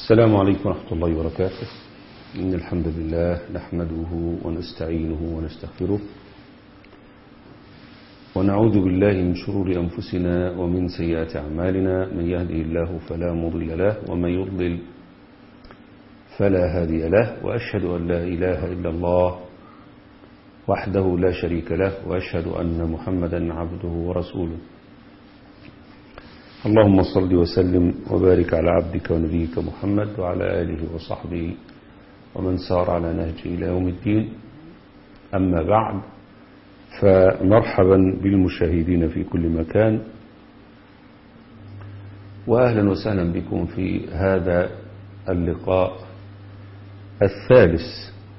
السلام عليكم ورحمة الله وبركاته إن الحمد لله نحمده ونستعينه ونستغفره ونعوذ بالله من شرور أنفسنا ومن سيئات أعمالنا من يهده الله فلا مضل له ومن يضلل فلا هادي له وأشهد أن لا إله إلا الله وحده لا شريك له وأشهد أن محمدا عبده ورسوله اللهم صل وسلم وبارك على عبدك ونبيك محمد وعلى آله وصحبه ومن سار على نهجه إلى يوم الدين أما بعد فمرحبا بالمشاهدين في كل مكان وأهلا وسهلا بكم في هذا اللقاء الثالث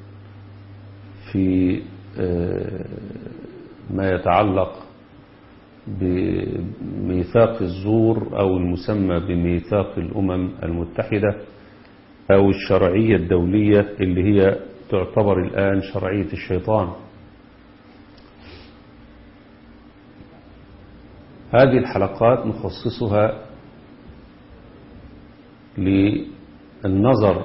في ما يتعلق بميثاق الزور أو المسمى بميثاق الأمم المتحدة أو الشرعية الدولية اللي هي تعتبر الآن شرعية الشيطان هذه الحلقات نخصصها للنظر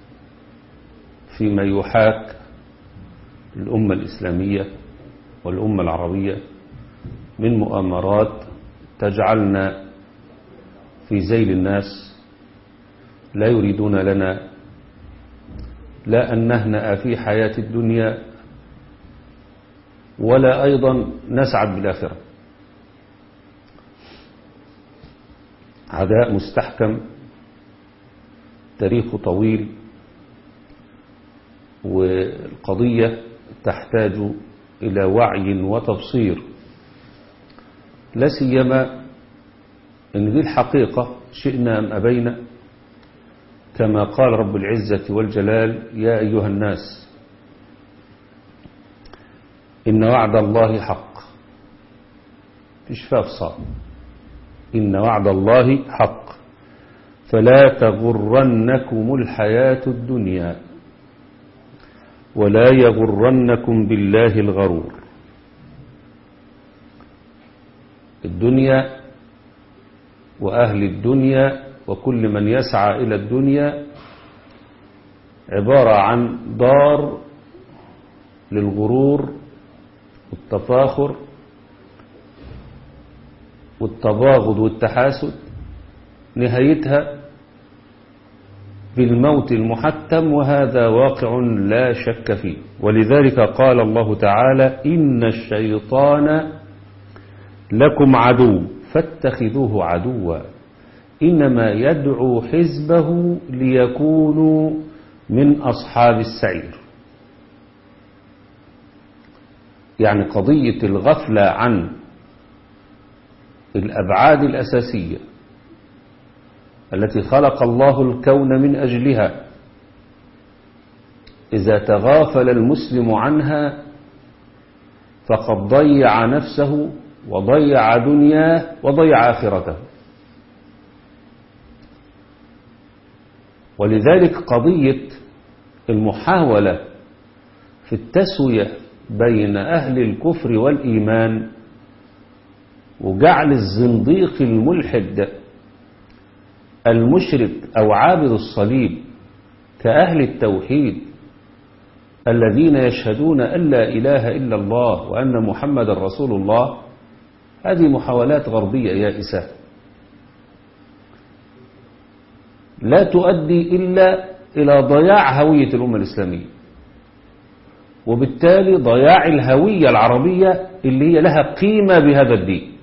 فيما يحاك الأمة الإسلامية والأمة العربية من مؤامرات تجعلنا في زيل الناس لا يريدون لنا لا أن نهنأ في حياة الدنيا ولا أيضا نسعد بالآخرة عداء مستحكم تاريخ طويل والقضية تحتاج إلى وعي وتبصير لا سيما ان دي الحقيقة شئنا أم أبينا كما قال رب العزة والجلال يا أيها الناس إن وعد الله حق إشفاف صعب إن وعد الله حق فلا تغرنكم الحياة الدنيا ولا يغرنكم بالله الغرور الدنيا وأهل الدنيا وكل من يسعى إلى الدنيا عبارة عن دار للغرور والتفاخر والتباغض والتحاسد نهايتها بالموت المحتم وهذا واقع لا شك فيه ولذلك قال الله تعالى إن الشيطان لكم عدو فاتخذوه عدوا إنما يدعو حزبه ليكونوا من أصحاب السعير يعني قضية الغفلة عن الأبعاد الأساسية التي خلق الله الكون من أجلها إذا تغافل المسلم عنها فقد ضيع نفسه وضيع دنياه وضيع آخرته ولذلك قضية المحاولة في التسوية بين أهل الكفر والإيمان وجعل الزنديق الملحد المشرك أو عابد الصليب كأهل التوحيد الذين يشهدون أن لا إله إلا الله وأن محمد رسول الله هذه محاولات غربية يائسة لا تؤدي إلا إلى ضياع هوية الأمة الإسلامية وبالتالي ضياع الهوية العربية اللي هي لها قيمة بهذا الدين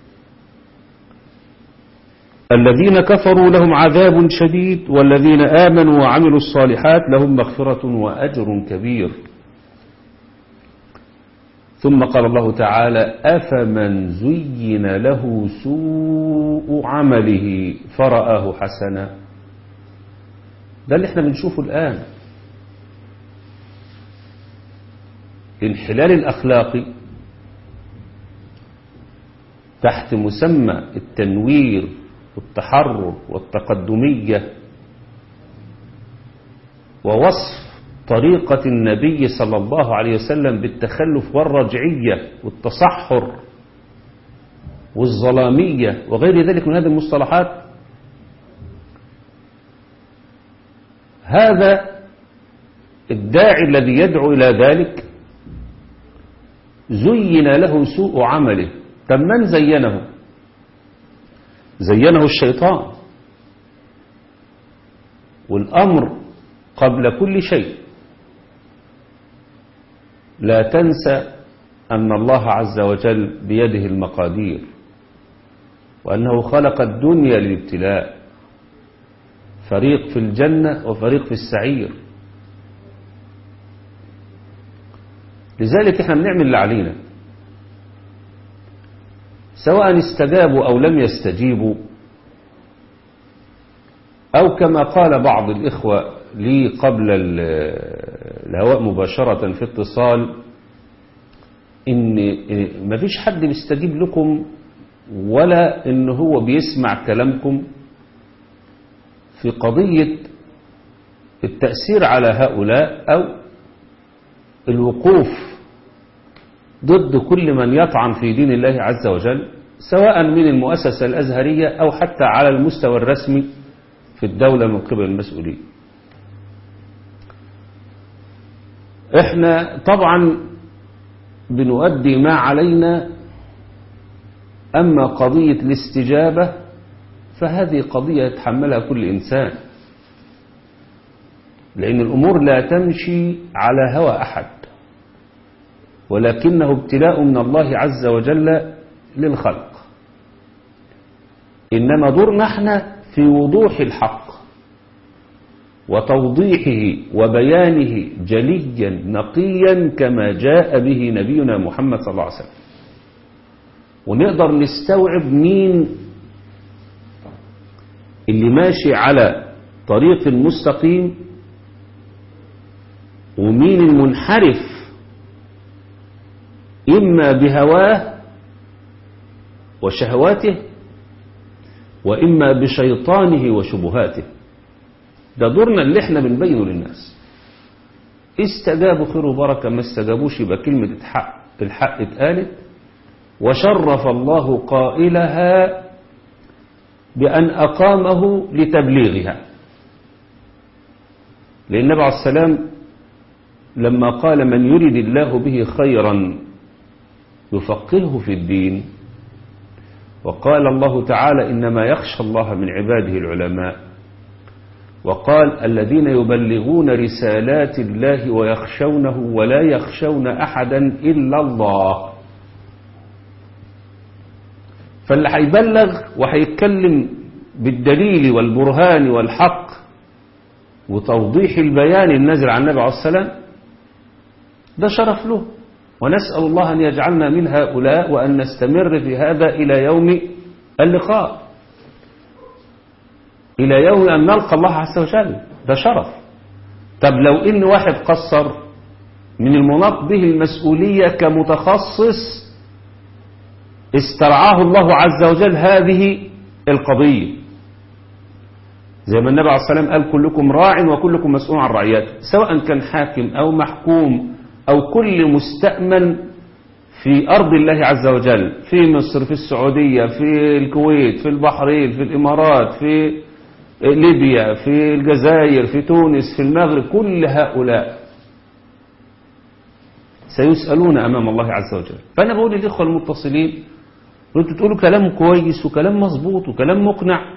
الذين كفروا لهم عذاب شديد والذين آمنوا وعملوا الصالحات لهم مغفرة وأجر كبير ثم قال الله تعالى أفمن زين له سوء عمله فرآه حسنا ده اللي احنا بنشوفه الآن الانحلال الأخلاقي تحت مسمى التنوير والتحرر والتقدمية ووصف طريقة النبي صلى الله عليه وسلم بالتخلف والرجعية والتصحر والظلامية وغير ذلك من هذه المصطلحات هذا الداعي الذي يدعو إلى ذلك زين له سوء عمله طب من زينه زينه الشيطان والأمر قبل كل شيء لا تنسى أن الله عز وجل بيده المقادير وأنه خلق الدنيا للابتلاء فريق في الجنة وفريق في السعير لذلك احنا بنعمل اللي علينا سواء استجابوا أو لم يستجيبوا أو كما قال بعض الإخوة لي قبل الهواء مباشرة في اتصال إن ما فيش حد بيستجيب لكم ولا إن هو بيسمع كلامكم في قضية التأثير على هؤلاء أو الوقوف ضد كل من يطعن في دين الله عز وجل سواء من المؤسسة الأزهرية أو حتى على المستوى الرسمي في الدولة من قبل المسؤولين احنا طبعا بنؤدي ما علينا أما قضية الاستجابة فهذه قضية يتحملها كل إنسان لأن الأمور لا تمشي على هوى أحد ولكنه ابتلاء من الله عز وجل للخلق إنما دورنا احنا في وضوح الحق وتوضيحه وبيانه جليا نقيا كما جاء به نبينا محمد صلى الله عليه وسلم ونقدر نستوعب مين اللي ماشي على طريق المستقيم ومين المنحرف إما بهواه وشهواته وإما بشيطانه وشبهاته ده دورنا اللي احنا بنبينه للناس استجابوا خير وبركة ما استجابوش يبقى كلمة الحق الحق اتقالت وشرف الله قائلها بأن أقامه لتبليغها لأن النبي عليه السلام لما قال من يرد الله به خيرا يفقهه في الدين وقال الله تعالى إنما يخشى الله من عباده العلماء وقال الذين يبلغون رسالات الله ويخشونه ولا يخشون أحدا إلا الله فاللي هيبلغ وهيتكلم بالدليل والبرهان والحق وتوضيح البيان النازل عن النبي عليه السلام ده شرف له ونسأل الله أن يجعلنا من هؤلاء وأن نستمر في هذا إلى يوم اللقاء إلى يوم أن نلقى الله عز وجل ده شرف طب لو إن واحد قصر من المناط به المسؤولية كمتخصص استرعاه الله عز وجل هذه القضية زي ما النبي عليه الصلاة والسلام قال كلكم راع وكلكم مسؤول عن رعيته سواء كان حاكم أو محكوم أو كل مستأمن في أرض الله عز وجل في مصر في السعودية في الكويت في البحرين في الإمارات في ليبيا في الجزائر في تونس في المغرب كل هؤلاء سيسألون أمام الله عز وجل فأنا بقول للإخوة المتصلين وانتوا تقولوا كلام كويس وكلام مظبوط وكلام مقنع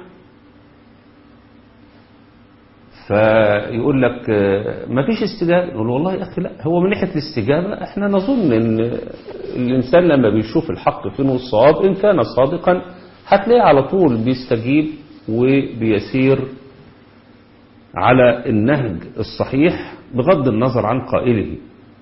فيقول لك ما فيش استجابة نقول والله يا أخي لا هو من ناحية الاستجابة احنا نظن ان الإنسان لما بيشوف الحق فين والصواب إن كان صادقا هتلاقيه على طول بيستجيب وبيسير على النهج الصحيح بغض النظر عن قائله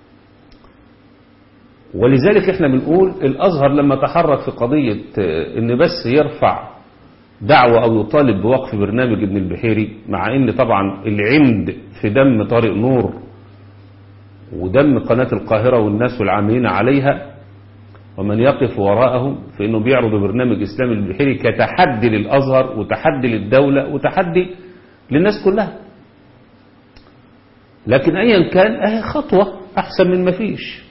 ولذلك احنا بنقول الأزهر لما تحرك في قضية ان بس يرفع دعوة أو يطالب بوقف برنامج ابن البحيري مع ان طبعا العند في دم طارق نور ودم قناة القاهرة والناس والعاملين عليها ومن يقف وراءهم في انه بيعرض برنامج اسلامي البحيري كتحدي للازهر وتحدي للدولة وتحدي للناس كلها لكن ايا كان اهي خطوة احسن من ما فيش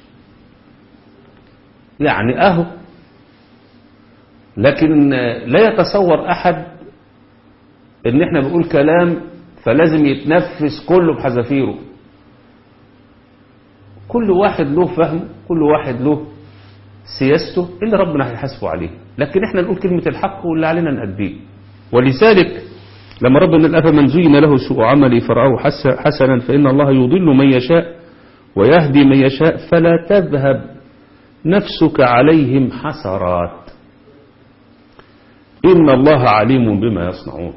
يعني اهو لكن لا يتصور احد ان احنا بنقول كلام فلازم يتنفس كله بحذافيره كل واحد له فهم كل واحد له سياسته اللي ربنا هيحاسبه عليه لكن احنا نقول كلمة الحق واللي علينا نأديه ولذلك لما ربنا قال أفمن زين له سوء عملي فرآه حسنا فإن الله يضل من يشاء ويهدي من يشاء فلا تذهب نفسك عليهم حسرات إن الله عليم بما يصنعون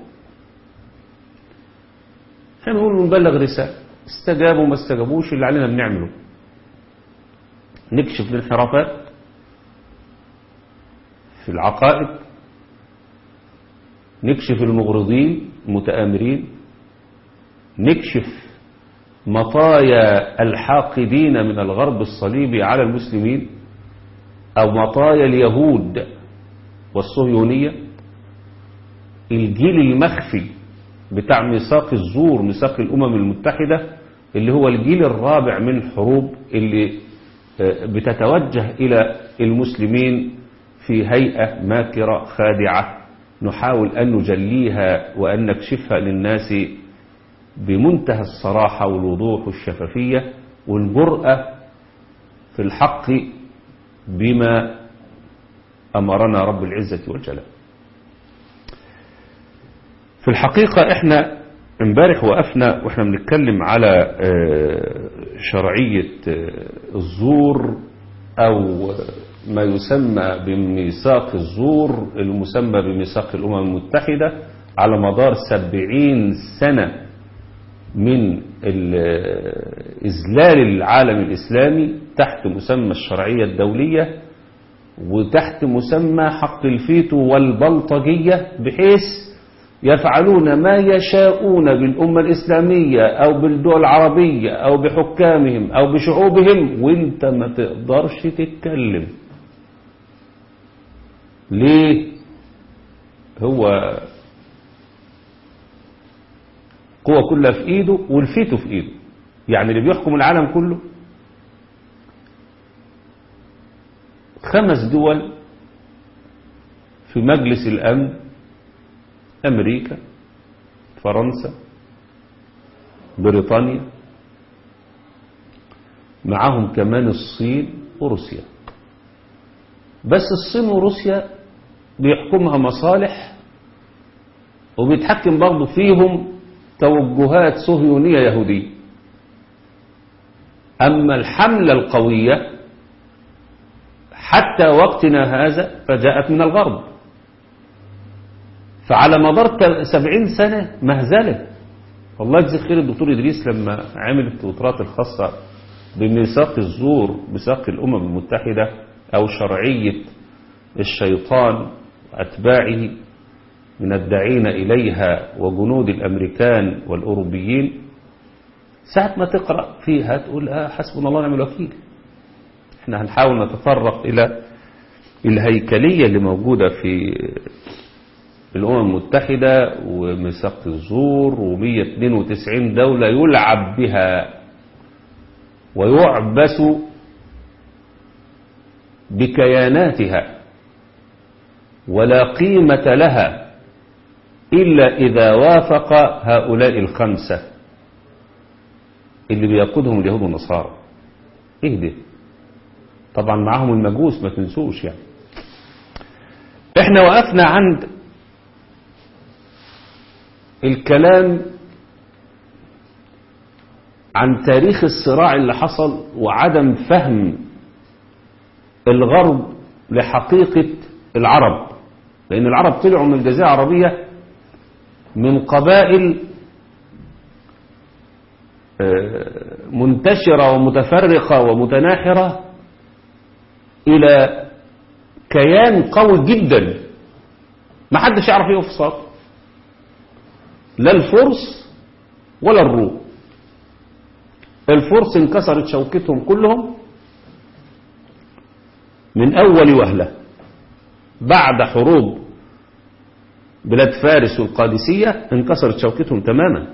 احنا نقول نبلغ رسالة استجابوا ما استجابوش اللي علينا بنعمله نكشف الانحرافات في العقائد نكشف المغرضين المتآمرين نكشف مطايا الحاقدين من الغرب الصليبي على المسلمين أو مطايا اليهود والصهيونية الجيل المخفي بتاع ميثاق الزور ميثاق الأمم المتحدة اللي هو الجيل الرابع من الحروب اللي بتتوجه إلى المسلمين في هيئة ماكرة خادعة نحاول أن نجليها وأن نكشفها للناس بمنتهى الصراحة والوضوح والشفافية والجرأة في الحق بما أمرنا رب العزة والجلال في الحقيقة احنا امبارح وقفنا واحنا بنتكلم على شرعية الزور او ما يسمى بميثاق الزور المسمى بميثاق الامم المتحدة على مدار سبعين سنة من إذلال العالم الإسلامي تحت مسمى الشرعية الدولية وتحت مسمى حق الفيتو والبلطجية بحيث يفعلون ما يشاءون بالأمة الإسلامية أو بالدول العربية أو بحكامهم أو بشعوبهم وانت ما تقدرش تتكلم ليه هو قوة كلها في ايده والفيتو في ايده يعني اللي بيحكم العالم كله خمس دول في مجلس الأمن أمريكا فرنسا بريطانيا معهم كمان الصين وروسيا بس الصين وروسيا بيحكمها مصالح وبيتحكم برضه فيهم توجهات صهيونية يهودية أما الحملة القوية حتى وقتنا هذا فجاءت من الغرب فعلى مدار سبعين سنة مهزلة والله يجزي خير الدكتور إدريس لما عمل التوترات الخاصة بميثاق الزور ميثاق الأمم المتحدة أو شرعية الشيطان وأتباعه من الداعين إليها وجنود الأمريكان والأوروبيين ساعة ما تقرأ فيها تقول آه حسبنا الله ونعم الوكيل احنا هنحاول نتطرق إلى الهيكلية اللي موجودة في الأمم المتحدة وميثاق الزور و192 دولة يلعب بها ويعبس بكياناتها ولا قيمة لها إلا إذا وافق هؤلاء الخمسة اللي بيقودهم اليهود والنصارى إيه ده طبعا معهم المجوس ما تنسوش يعني احنا وقفنا عند الكلام عن تاريخ الصراع اللي حصل وعدم فهم الغرب لحقيقة العرب لأن العرب طلعوا من الجزيرة العربية من قبائل منتشرة ومتفرقة ومتناحرة إلى كيان قوي جدا ما حدش يعرف ايه في لا الفرس ولا الروم الفرس انكسرت شوكتهم كلهم من أول وهلة بعد حروب بلاد فارس والقادسية انكسرت شوكتهم تماما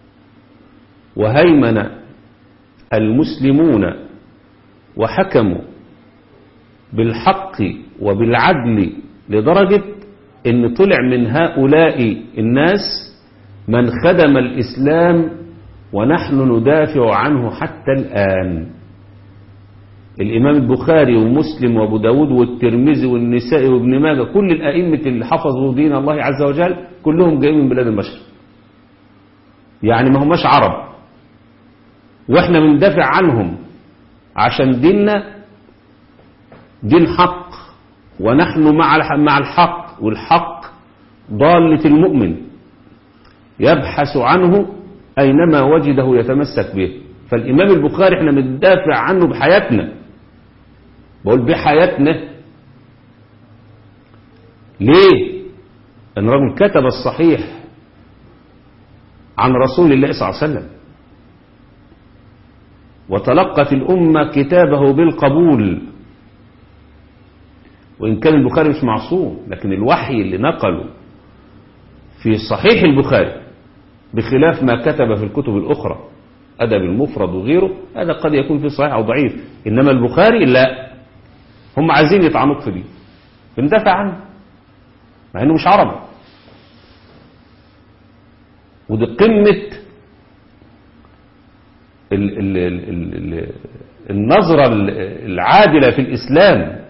وهيمن المسلمون وحكموا بالحق وبالعدل لدرجة ان طلع من هؤلاء الناس من خدم الإسلام ونحن ندافع عنه حتى الآن الإمام البخاري ومسلم وأبو داود والترمذي والنسائي وابن ماجه كل الأئمة اللي حفظوا دين الله عز وجل كلهم جايين من بلاد البشر يعني ما هماش عرب واحنا بندافع عنهم عشان ديننا دين حق ونحن مع مع الحق والحق ضالة المؤمن يبحث عنه أينما وجده يتمسك به فالإمام البخاري احنا بندافع عنه بحياتنا بقول بحياتنا ليه ان رجل كتب الصحيح عن رسول الله صلى الله عليه وسلم وتلقت الأمة كتابه بالقبول وإن كان البخاري مش معصوم لكن الوحي اللي نقله في صحيح البخاري بخلاف ما كتب في الكتب الأخرى أدب المفرد وغيره هذا قد يكون في صحيح أو ضعيف إنما البخاري لا هم عايزين يطعنوك في دي بندافع عنه مع إنه مش عربي ودي قمة ال ال ال ال النظرة العادلة في الإسلام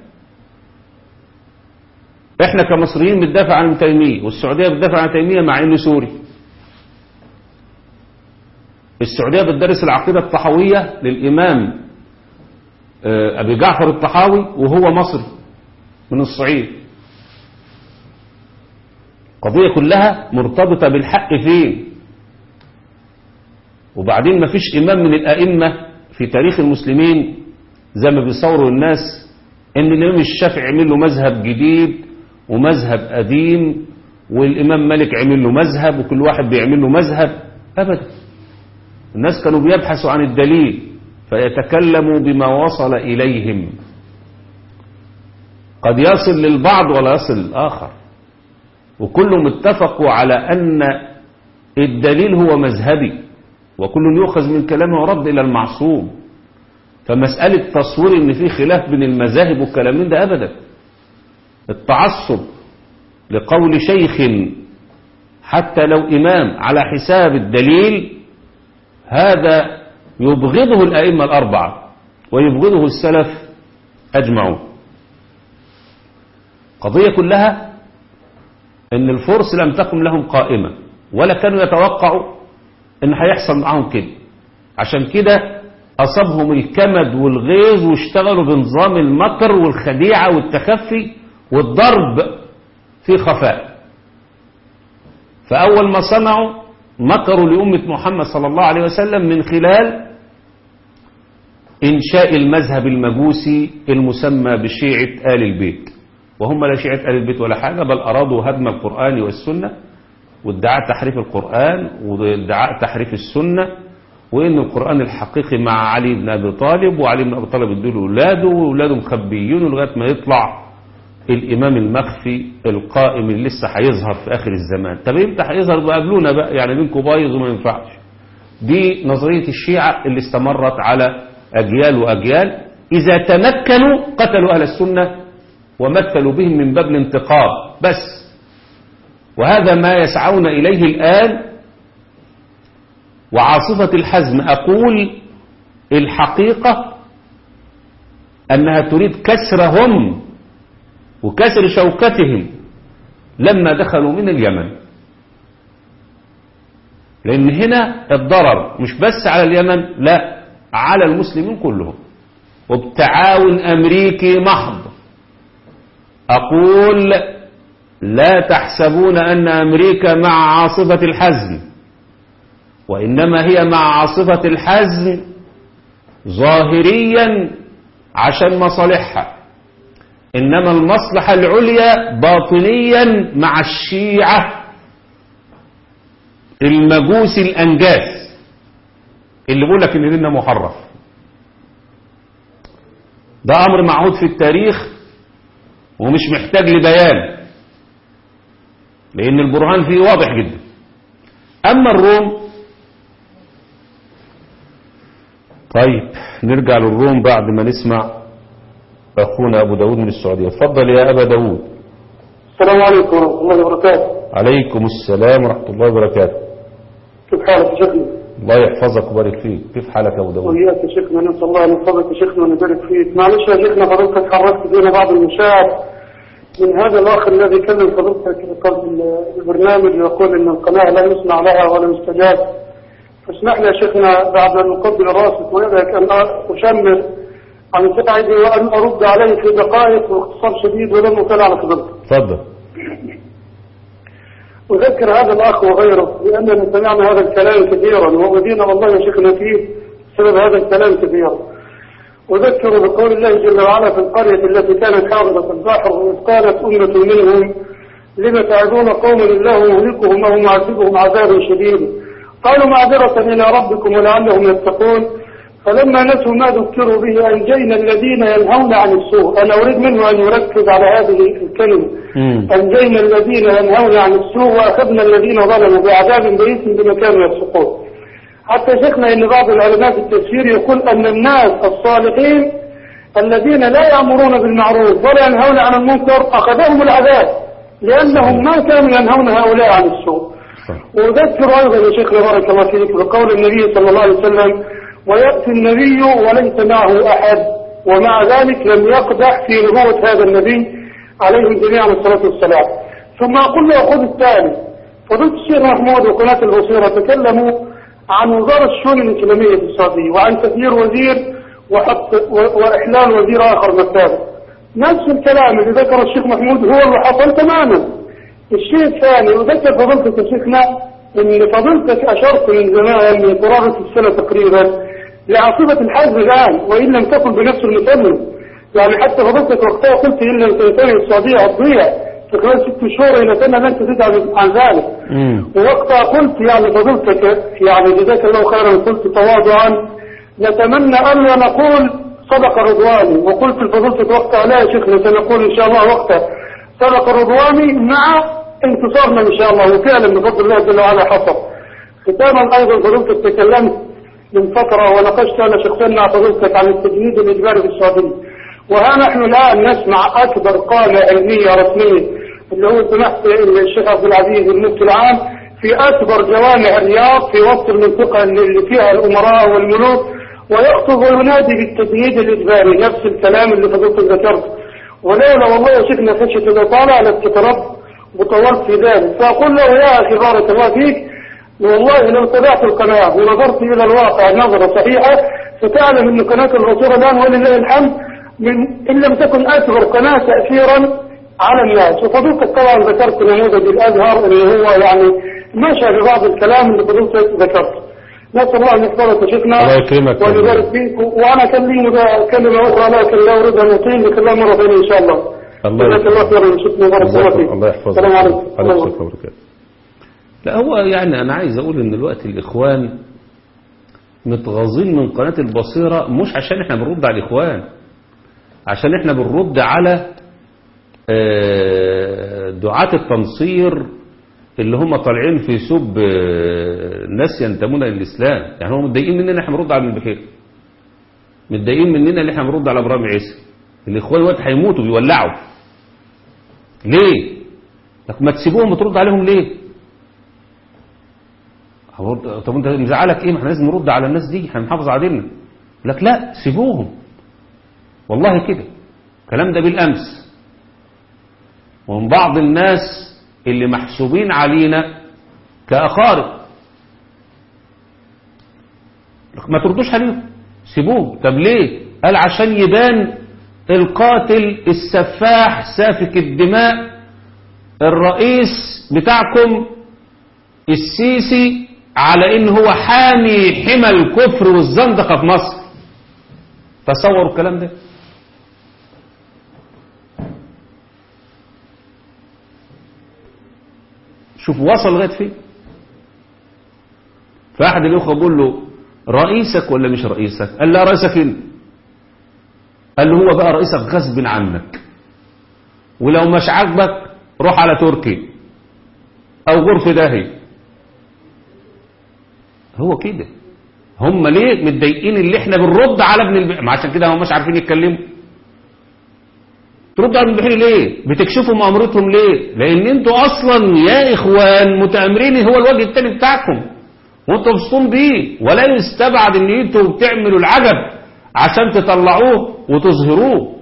احنا كمصريين بندافع عن ابن تيمية والسعودية بتدافع عن تيمية مع انه سوري السعودية بتدرس العقيدة الطحاوية للإمام أبي جعفر الطحاوي وهو مصري من الصعيد قضية كلها مرتبطة بالحق فين وبعدين ما فيش إمام من الأئمة في تاريخ المسلمين زي ما بيصوروا الناس ان الإمام الشافعي عمل له مذهب جديد ومذهب قديم والإمام مالك عمل له مذهب وكل واحد بيعمل له مذهب أبدا الناس كانوا بيبحثوا عن الدليل فيتكلموا بما وصل إليهم قد يصل للبعض ولا يصل للآخر وكلهم اتفقوا على أن الدليل هو مذهبي وكل يؤخذ من كلامه ورد إلى المعصوم فمسألة تصوير ان في خلاف بين المذاهب والكلام من ده أبدا التعصب لقول شيخ حتى لو إمام على حساب الدليل هذا يبغضه الأئمة الأربعة ويبغضه السلف أجمعون قضية كلها أن الفرس لم تقم لهم قائمة ولا كانوا يتوقعوا أن هيحصل معهم كده عشان كده أصابهم الكمد والغيظ واشتغلوا بنظام المكر والخديعة والتخفي والضرب في خفاء فأول ما صنعوا مكروا لأمة محمد صلى الله عليه وسلم من خلال إنشاء المذهب المجوسي المسمى بشيعة آل البيت وهم لا شيعة آل البيت ولا حاجة بل أرادوا هدم القرآن والسنة وادعاء تحريف القرآن وادعاء تحريف السنة وإن القرآن الحقيقي مع علي بن أبي طالب وعلي بن أبي طالب ادوا أولاده وأولاده مخبيين لغاية ما يطلع الإمام المخفي القائم اللي لسه هيظهر في آخر الزمان طب امتى هيظهر بقابلونا بقى يعني دينكم بايظ وما ينفعش دي نظرية الشيعة اللي استمرت على أجيال وأجيال إذا تمكنوا قتلوا أهل السنة ومثلوا بهم من باب الانتقام بس وهذا ما يسعون إليه الآن وعاصفة الحزم أقول الحقيقة أنها تريد كسرهم وكسر شوكتهم لما دخلوا من اليمن لأن هنا الضرر مش بس على اليمن لا على المسلمين كلهم وبتعاون أمريكي محض أقول لا تحسبون أن أمريكا مع عاصفة الحزم وإنما هي مع عاصفة الحزم ظاهريا عشان مصالحها إنما المصلحة العليا باطنيا مع الشيعة المجوس الأنجاس اللي بيقول لك إن ديننا محرف ده أمر معهود في التاريخ ومش محتاج لبيان لأن البرهان فيه واضح جدا أما الروم طيب نرجع للروم بعد ما نسمع أخونا أبو داود من السعودية اتفضل يا أبا داود السلام عليكم ورحمة الله وبركاته عليكم السلام ورحمة الله وبركاته كيف حالك يا شيخنا؟ الله يحفظك ويبارك فيك كيف حالك يا ابو داوود وإياك يا شيخنا نسأل الله أن يحفظك يا شيخنا ونبارك فيك معلش يا شيخنا فضلتك حركت بينا بعض المشاعر من هذا الأخ الذي كلم فضلتك قبل البرنامج يقول أن القناة لا يسمع لها ولا يستجاب فاسمح لي يا شيخنا بعد أن أقبل راسك ويدك أن أشمر عن سعدي وأن أرد عليه في دقائق واختصار شديد ولم أطلع على فضلتك اتفضل أذكر هذا الأخ وغيره لأننا سمعنا هذا الكلام كثيرا وودينا والله يا شيخنا فيه بسبب هذا الكلام كثيرا أذكر بقول الله جل وعلا في القرية التي كانت حاضرة البحر وإذ قالت أمة منهم لم تعدون قوما الله مهلكهم أو معذبهم عذابا شديدا قالوا معذرة إلى ربكم ولعلهم يتقون فلما نسوا ما ذكروا به أنجينا الذين ينهون عن السوء أنا أريد منه أن يركز على هذه الكلمة مم. أنجينا الذين ينهون عن السوء وأخذنا الذين ظلموا بعذاب بئيس بما كانوا يفسقون حتى شيخنا أن بعض العلماء في التفسير يقول أن الناس الصالحين الذين لا يأمرون بالمعروف ولا ينهون عن المنكر أخذهم العذاب لأنهم ما كانوا ينهون هؤلاء عن السوء وأذكر أيضا يا شيخنا بارك الله فيك بقول النبي صلى الله عليه وسلم ويأتي النبي وليس معه أحد ومع ذلك لم يقدح في نبوة هذا النبي عليهم جميعا الصلاة والسلام ثم أقول له خذ الثاني فضلت الشيخ محمود وقناة البصيرة تكلموا عن وزارة الشؤون الإسلامية في السعودية وعن تغيير وزير وحط و- وإحلال وزير آخر مكانه نفس الكلام اللي ذكره الشيخ محمود هو اللي حصل تماما الشيء الثاني وذكر فضلتك يا شيخنا ان فضلتك اشرت من زمان من قرابة السنة تقريبا لعاصفة الحزب الان وان لم تكن بنفس المسمى يعني حتى فضلتك وقتها قلت ان سنتين السعودية هتضيع في خلال ست شهور الى سنة لن تزيد عن عن ذلك مم. ووقتها قلت يعني فضلتك يعني جزاك الله خيرا قلت تواضعا نتمنى ألا نقول صدق رضواني وقلت لفضلتك وقتها لا يا شيخنا سنقول إن شاء الله وقتها صدق رضواني مع انتصارنا إن شاء الله وفعلا بفضل الله جل وعلا حصل ختاما أيضا فضلتك تكلمت من فترة وناقشت أنا شخصيا مع فضلتك عن التجنيد الإجباري في السعودية وها نحن الآن نسمع أكبر قامة علمية رسمية اللي هو سمحت الشيخ عبد العزيز المفتي العام في أكبر جوامع الرياض في وسط المنطقة اللي فيها الأمراء والملوك ويخطب وينادي بالتجنيد الإجباري نفس الكلام اللي فضلت ذكرته ولولا والله يا شيخنا خشية الإطالة لاتكرب وطولت في ذلك فأقول له يا أخي بارك الله فيك والله لو تابعت القناة ونظرت إلى الواقع نظرة صحيحة ستعلم أن قناة الرسول الآن ولله الحمد من إن لم تكن أكبر قناة تأثيرا على الناس وفضلتك طبعا ذكرت نموذج الأزهر اللي هو يعني مشى في بعض الكلام اللي فضلتك ذكرته نسأل الله أن يحفظك يا شيخنا الله يكرمك. ويبارك فيك وأنا كلمة كلمة أخرى لكن لا أريد أن أطيل لكلام مرة ثانية إن شاء الله الله جزاك الله خيرا يا شيخنا بارك الله فيك الله يحفظك السلام عليكم عليكم السلام وبركاته لا هو يعني أنا عايز أقول إن دلوقتي الإخوان متغاظين من قناة البصيرة مش عشان إحنا بنرد على الإخوان عشان إحنا بنرد على آه، دعاة التنصير اللي هم طالعين في سب آه، ناس ينتمون للإسلام يعني هم متضايقين مننا إحنا بنرد على ابن بكير متضايقين مننا اللي إحنا بنرد على إبراهيم عيسى الإخوان دلوقتي هيموتوا بيولعوا ليه؟ طب ما تسيبوهم وترد عليهم ليه؟ هو- طب انت مزعلك ايه ما احنا لازم نرد على الناس دي احنا بنحافظ على ديننا يقول لك لا سيبوهم والله كده الكلام ده بالامس ومن بعض الناس اللي محسوبين علينا كأقارب ما تردوش عليهم سيبوه طب ليه قال عشان يبان القاتل السفاح سافك الدماء الرئيس بتاعكم السيسي على ان هو حامي حمى الكفر والزندقة في مصر تصوروا الكلام ده شوف وصل لغايه فين فاحد الاخوه بيقول له رئيسك ولا مش رئيسك قال لا رئيسك انت قال له هو بقى رئيسك غصب عنك ولو مش عاجبك روح على تركي او غرف داهي هو كده هم ليه متضايقين اللي احنا بنرد على ابن البحيري ما عشان كده هم مش عارفين يتكلموا ترد على ابن البحيري ليه بتكشفوا مؤامرتهم ليه لان انتوا اصلا يا اخوان متآمرين هو الوجه التاني بتاعكم وانتوا مبسوطين بيه ولا يستبعد ان انتوا بتعملوا العجب عشان تطلعوه وتظهروه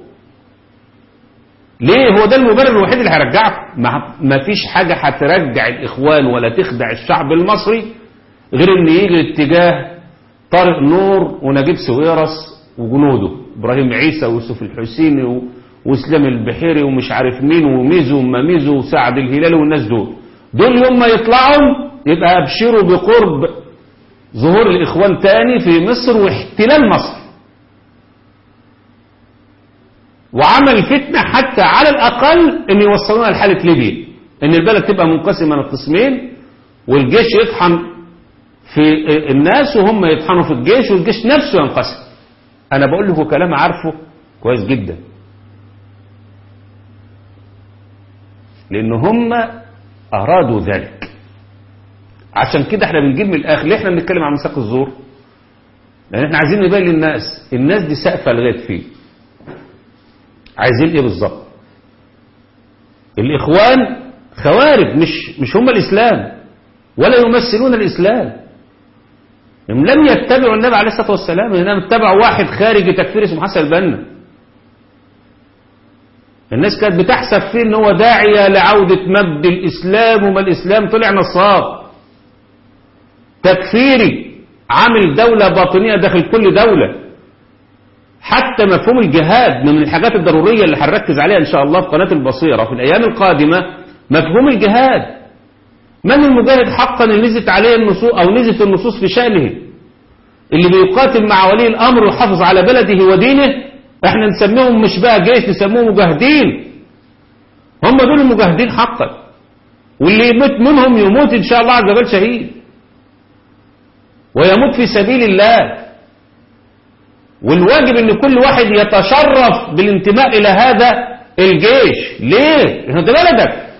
ليه هو ده المبرر الوحيد اللي هيرجعكم ما فيش حاجة هترجع الإخوان ولا تخدع الشعب المصري غير ان يجي اتجاه طارق نور ونجيب سويرس وجنوده ابراهيم عيسى ويوسف الحسيني و... واسلام البحيري ومش عارف مين وميزو وما ميزو وسعد الهلالي والناس دول دول يوم ما يطلعوا يبقى ابشروا بقرب ظهور الاخوان تاني في مصر واحتلال مصر وعمل فتنة حتى على الاقل ان يوصلونا لحالة ليبيا ان البلد تبقى منقسمة لقسمين والجيش يطحن في الناس وهم يطحنوا في الجيش والجيش نفسه ينقسم انا بقول لكم كلام عارفه كويس جدا لان هم ارادوا ذلك عشان كده احنا بنجيب من الاخر ليه احنا بنتكلم عن مساق الزور لان احنا عايزين نبين للناس الناس دي سقفه لغايه فين عايزين ايه بالظبط الاخوان خوارج مش مش هم الاسلام ولا يمثلون الاسلام هم لم يتبعوا النبي عليه الصلاه والسلام انما اتبعوا واحد خارجي تكفير اسمه حسن البنا الناس كانت بتحسب فيه ان هو داعية لعودة مجد الاسلام وما الاسلام طلع نصاب تكفيري عامل دولة باطنية داخل كل دولة حتى مفهوم الجهاد من الحاجات الضرورية اللي هنركز عليها ان شاء الله في قناة البصيرة في الايام القادمة مفهوم الجهاد من المجاهد حقا اللي نزلت عليه النصوص او نزلت النصوص في شأنه اللي بيقاتل مع ولي الامر ويحافظ على بلده ودينه احنا نسميهم مش بقى جيش نسميهم مجاهدين هم دول المجاهدين حقا واللي يموت منهم يموت ان شاء الله عز وجل شهيد ويموت في سبيل الله والواجب ان كل واحد يتشرف بالانتماء الى هذا الجيش ليه انت بلدك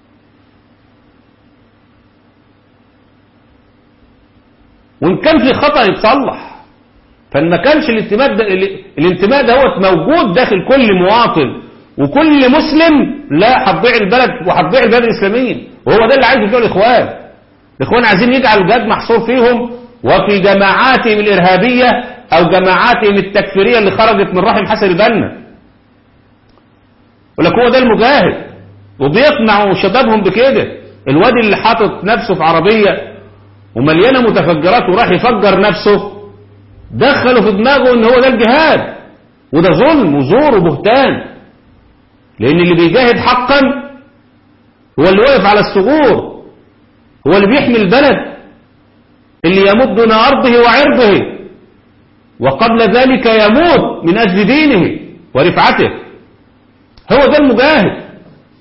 وان كان في خطأ يتصلح فما كانش الانتماء ده الانتماء ده هو موجود داخل كل مواطن وكل مسلم لا هتضيع البلد وهتضيع البلد الاسلاميه وهو ده اللي عايز يقول الاخوان الاخوان عايزين يجعلوا الجهاد محصور فيهم وفي جماعاتهم الارهابيه او جماعاتهم التكفيريه اللي خرجت من رحم حسن البنا يقول لك هو ده المجاهد وبيقنعوا شبابهم بكده الواد اللي حاطط نفسه في عربيه ومليانه متفجرات وراح يفجر نفسه دخلوا في دماغه ان هو ده الجهاد وده ظلم وزور وبهتان لان اللي بيجاهد حقا هو اللي واقف على الثغور هو اللي بيحمي البلد اللي يموت دون ارضه وعرضه وقبل ذلك يموت من اجل دينه ورفعته هو ده المجاهد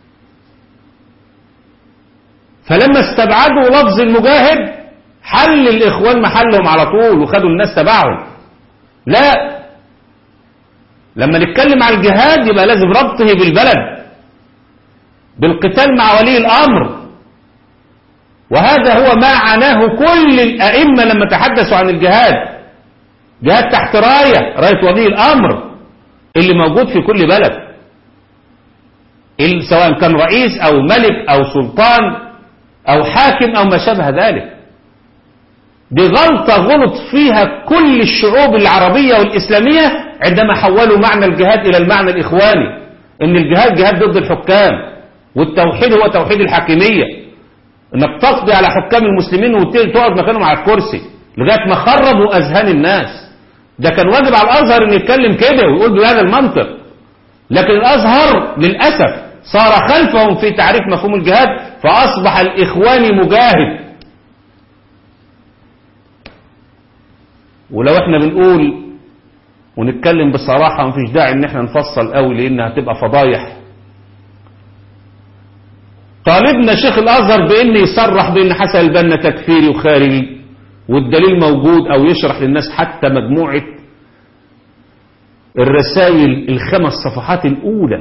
فلما استبعدوا لفظ المجاهد حل الإخوان محلهم على طول وخدوا الناس تبعهم لا لما نتكلم عن الجهاد يبقى لازم ربطه بالبلد بالقتال مع ولي الأمر وهذا هو ما عناه كل الأئمة لما تحدثوا عن الجهاد جهاد تحت راية راية ولي الأمر اللي موجود في كل بلد سواء كان رئيس أو ملك أو سلطان أو حاكم أو ما شابه ذلك دي غلطة غلط فيها كل الشعوب العربية والإسلامية عندما حولوا معنى الجهاد إلى المعنى الإخواني إن الجهاد جهاد ضد الحكام والتوحيد هو توحيد الحاكمية إنك تقضي على حكام المسلمين وتقعد مكانهم على الكرسي لغاية ما خربوا أذهان الناس ده كان واجب على الأزهر إن يتكلم كده ويقول بهذا المنطق لكن الأزهر للأسف صار خلفهم في تعريف مفهوم الجهاد فأصبح الإخواني مجاهد ولو احنا بنقول ونتكلم بصراحة مفيش داعي ان احنا نفصل قوي لانها هتبقى فضايح طالبنا شيخ الازهر بان يصرح بان حسن البنا تكفيري وخارجي والدليل موجود او يشرح للناس حتى مجموعة الرسائل الخمس صفحات الاولى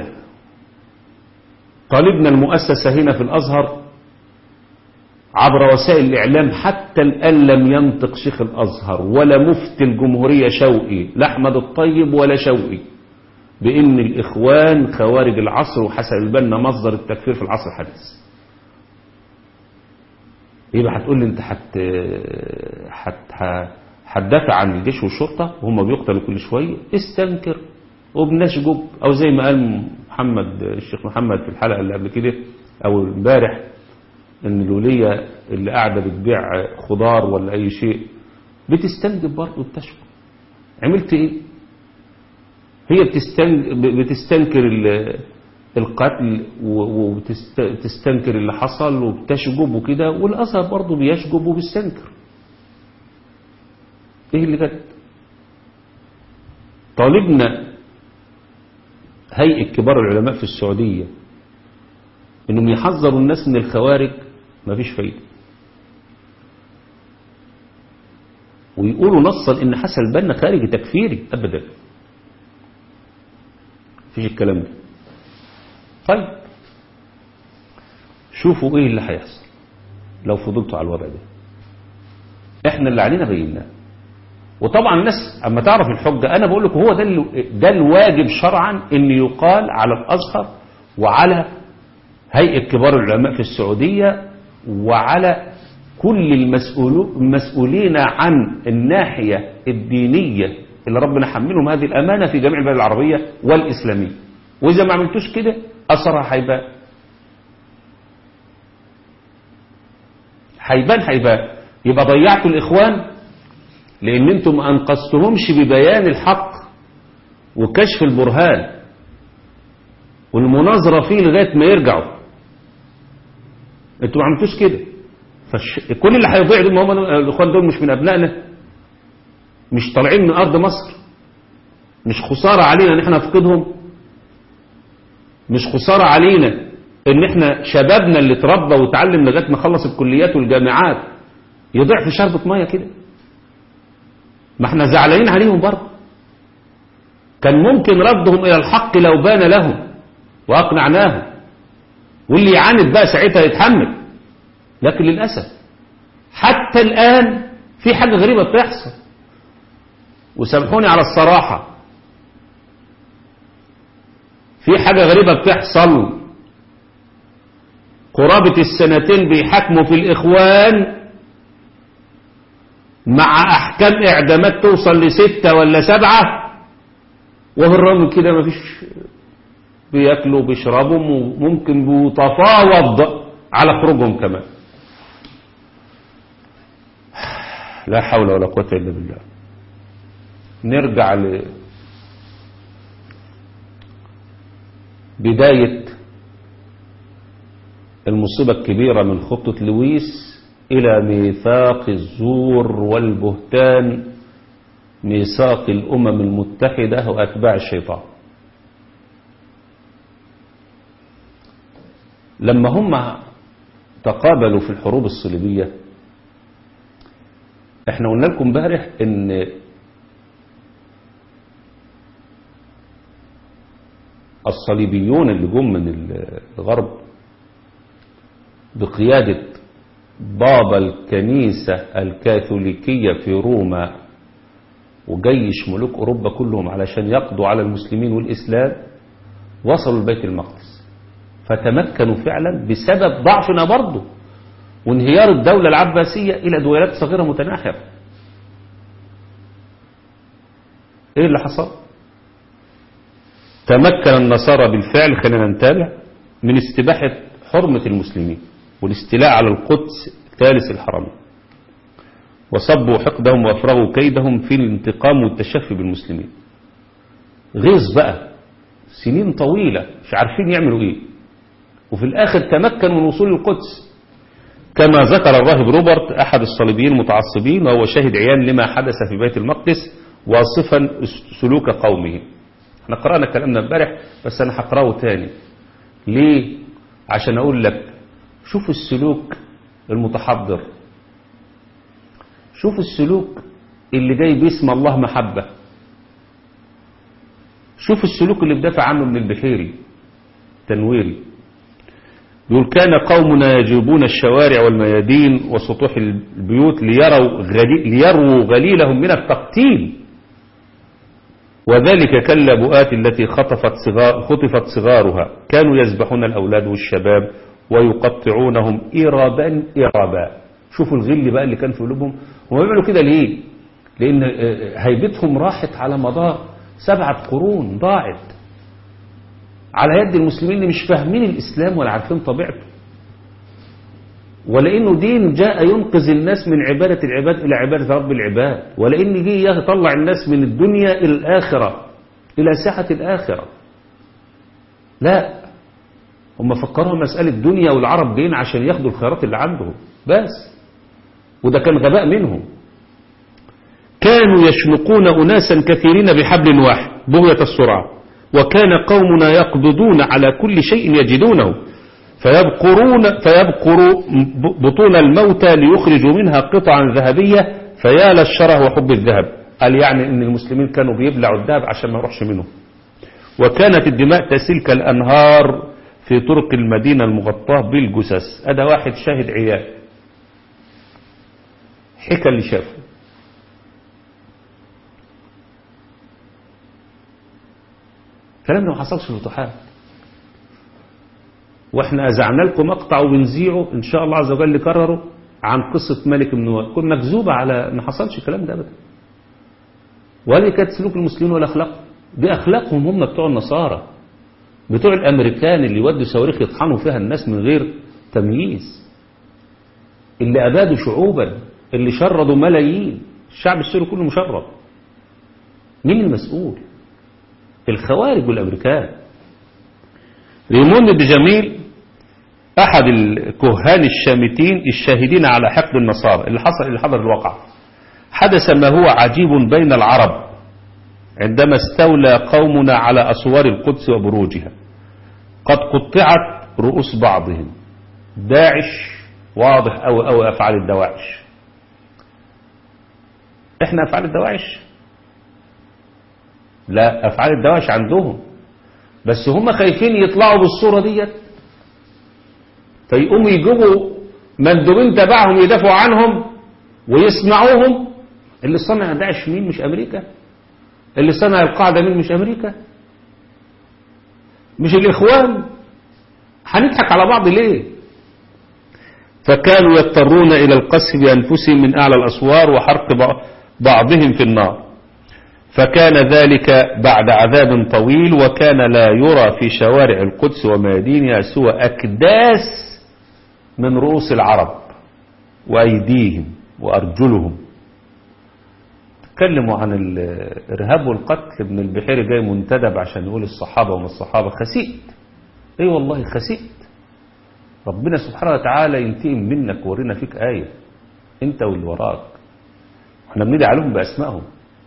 طالبنا المؤسسة هنا في الازهر عبر وسائل الإعلام حتى الآن لم ينطق شيخ الأزهر ولا مفتي الجمهورية شوقي لا أحمد الطيب ولا شوقي بأن الإخوان خوارج العصر وحسن البنا مصدر التكفير في العصر الحديث يبقى هتقول لي انت حت حت هتدافع عن الجيش والشرطة وهم بيقتلوا كل شوية استنكر وبنشجب او زي ما قال محمد الشيخ محمد في الحلقة اللي قبل كده او امبارح ان الولية اللي قاعدة بتبيع خضار ولا اي شيء بتستنجب برضه بتشجب عملت ايه هي بتستنكر القتل وبتستنكر اللي حصل وبتشجب وكده والأزهر برضه بيشجب وبيستنكر ايه اللي جد طالبنا هيئة كبار العلماء في السعودية انهم يحذروا الناس من الخوارج مفيش فايدة ويقولوا نصا ان حسن البنا خارج تكفيري ابدا مفيش الكلام ده طيب شوفوا ايه اللي هيحصل لو فضلتوا على الوضع ده احنا اللي علينا بيناه وطبعا الناس اما تعرف الحجة انا بقول لكم هو ده ده الواجب شرعا ان يقال على الازهر وعلى هيئة كبار العلماء في السعودية وعلى كل المسؤولين عن الناحية الدينية اللي ربنا حملهم هذه الأمانة في جميع البلاد العربية والإسلامية وإذا ما عملتوش كده أثرها هيبان هيبان هيبان يبقى ضيعتوا الإخوان لأن أنتم ما أنقذتهمش ببيان الحق وكشف البرهان والمناظرة فيه لغاية ما يرجعوا أنتم ما عملتوش كده فش... كل اللي هيضيع دول هم الإخوان دول مش من أبنائنا مش طالعين من أرض مصر مش خسارة علينا ان احنا نفقدهم مش خسارة علينا ان احنا شبابنا اللي اتربى وتعلم لغايه ما خلص الكليات والجامعات يضيع في شربة مية كده ما احنا زعلانين عليهم برضه كان ممكن ردهم الى الحق لو بان لهم واقنعناهم واللي يعاند بقى ساعتها يتحمل لكن للأسف حتى الآن في حاجة غريبة بتحصل وسامحوني على الصراحة في حاجة غريبة بتحصل قرابة السنتين بيحكموا في الإخوان مع أحكام إعدامات توصل لستة ولا سبعة وبالرغم كده مفيش بياكلوا بيشربوا وممكن بيتفاوض على خروجهم كمان لا حول ولا قوة إلا بالله نرجع ل بداية المصيبة الكبيرة من خطة لويس إلى ميثاق الزور والبهتان ميثاق الأمم المتحدة وأتباع الشيطان لما هم تقابلوا في الحروب الصليبية احنا قلنا لكم امبارح ان الصليبيون اللي جم من الغرب بقيادة بابا الكنيسة الكاثوليكية في روما وجيش ملوك أوروبا كلهم علشان يقضوا على المسلمين والإسلام وصلوا لبيت المقدس فتمكنوا فعلا بسبب ضعفنا برضه وانهيار الدولة العباسية إلى دويلات صغيرة متناحرة إيه اللي حصل تمكن النصارى بالفعل خلينا نتابع من استباحة حرمة المسلمين والاستيلاء على القدس ثالث الحرمين وصبوا حقدهم وافرغوا كيدهم في الانتقام والتشفي بالمسلمين غيظ بقى سنين طويلة مش عارفين يعملوا ايه وفي الاخر تمكن من وصول القدس كما ذكر الراهب روبرت احد الصليبيين المتعصبين وهو شاهد عيان لما حدث في بيت المقدس واصفا سلوك قومه احنا قرأنا كلامنا امبارح بس انا هقراه تاني ليه عشان اقول لك شوف السلوك المتحضر شوف السلوك اللي جاي باسم الله محبة شوف السلوك اللي بدافع عنه من البحيري تنويري يقول كان قومنا يجيبون الشوارع والميادين وسطوح البيوت ليروا, غلي ليروا غليلهم من التقتيل وذلك كاللبؤات التي خطفت, صغار خطفت صغارها كانوا يذبحون الأولاد والشباب ويقطعونهم إرابا إرابا شوفوا الغل بقى اللي كان في قلوبهم هم بيعملوا كده ليه لان هيبتهم راحت على مدار سبعة قرون ضاعت على يد المسلمين اللي مش فاهمين الاسلام ولا عارفين طبيعته ولا انه دين جاء ينقذ الناس من عبادة العباد الى عبادة رب العباد ولا ان جه يطلع الناس من الدنيا الى الاخرة الى ساحة الاخرة لا هم فكروا مسألة دنيا والعرب جايين عشان ياخدوا الخيرات اللي عندهم بس وده كان غباء منهم كانوا يشنقون أناسا كثيرين بحبل واحد بغية السرعة وكان قومنا يقبضون على كل شيء يجدونه فيبقرون فيبقر بطون الموتى ليخرجوا منها قطعا ذهبية فيا للشره وحب الذهب قال يعني ان المسلمين كانوا بيبلعوا الذهب عشان ما يروحش منهم وكانت الدماء تسيل كالأنهار في طرق المدينة المغطاة بالجثث هذا واحد شاهد عيال حكى اللي شافه الكلام ده ما حصلش في الفتوحات واحنا اذعنا لكم مقطع وبنذيعه ان شاء الله عز وجل يكرره عن قصة ملك بن نوار كن مكذوبة على ما حصلش الكلام ده ابدا ولا كانت سلوك المسلمين ولا اخلاق دي اخلاقهم هم بتوع النصارى بتوع الامريكان اللي يودوا صواريخ يطحنوا فيها الناس من غير تمييز اللي ابادوا شعوبا اللي شردوا ملايين الشعب السوري كله مشرد مين المسؤول الخوارج والامريكان ريموند دجميل احد الكهان الشامتين الشاهدين على حقد النصارى اللي حصل اللي حضر الواقع حدث ما هو عجيب بين العرب عندما استولى قومنا على أسوار القدس وبروجها قد قطعت رؤوس بعضهم داعش واضح أو أو أفعال الدواعش احنا أفعال الدواعش لا أفعال الدواعش عندهم بس هم خايفين يطلعوا بالصورة ديت فيقوموا يجيبوا مندوبين تبعهم يدافعوا عنهم ويسمعوهم اللي صنع داعش مين مش أمريكا اللي صنع القاعدة مين مش أمريكا مش الإخوان هنضحك على بعض ليه فكانوا يضطرون إلى القصف بأنفسهم من أعلى الأسوار وحرق بعضهم في النار فكان ذلك بعد عذاب طويل وكان لا يرى في شوارع القدس وميادينها سوى أكداس من رؤوس العرب وأيديهم وأرجلهم تكلموا عن الإرهاب والقتل ابن البحيري جاي منتدب عشان يقول الصحابة وما الصحابة خسيت اي أيوة والله خسيت ربنا سبحانه وتعالى ينتقم منك ورينا فيك آية انت واللي وراك احنا بندعي عليهم بأسمائهم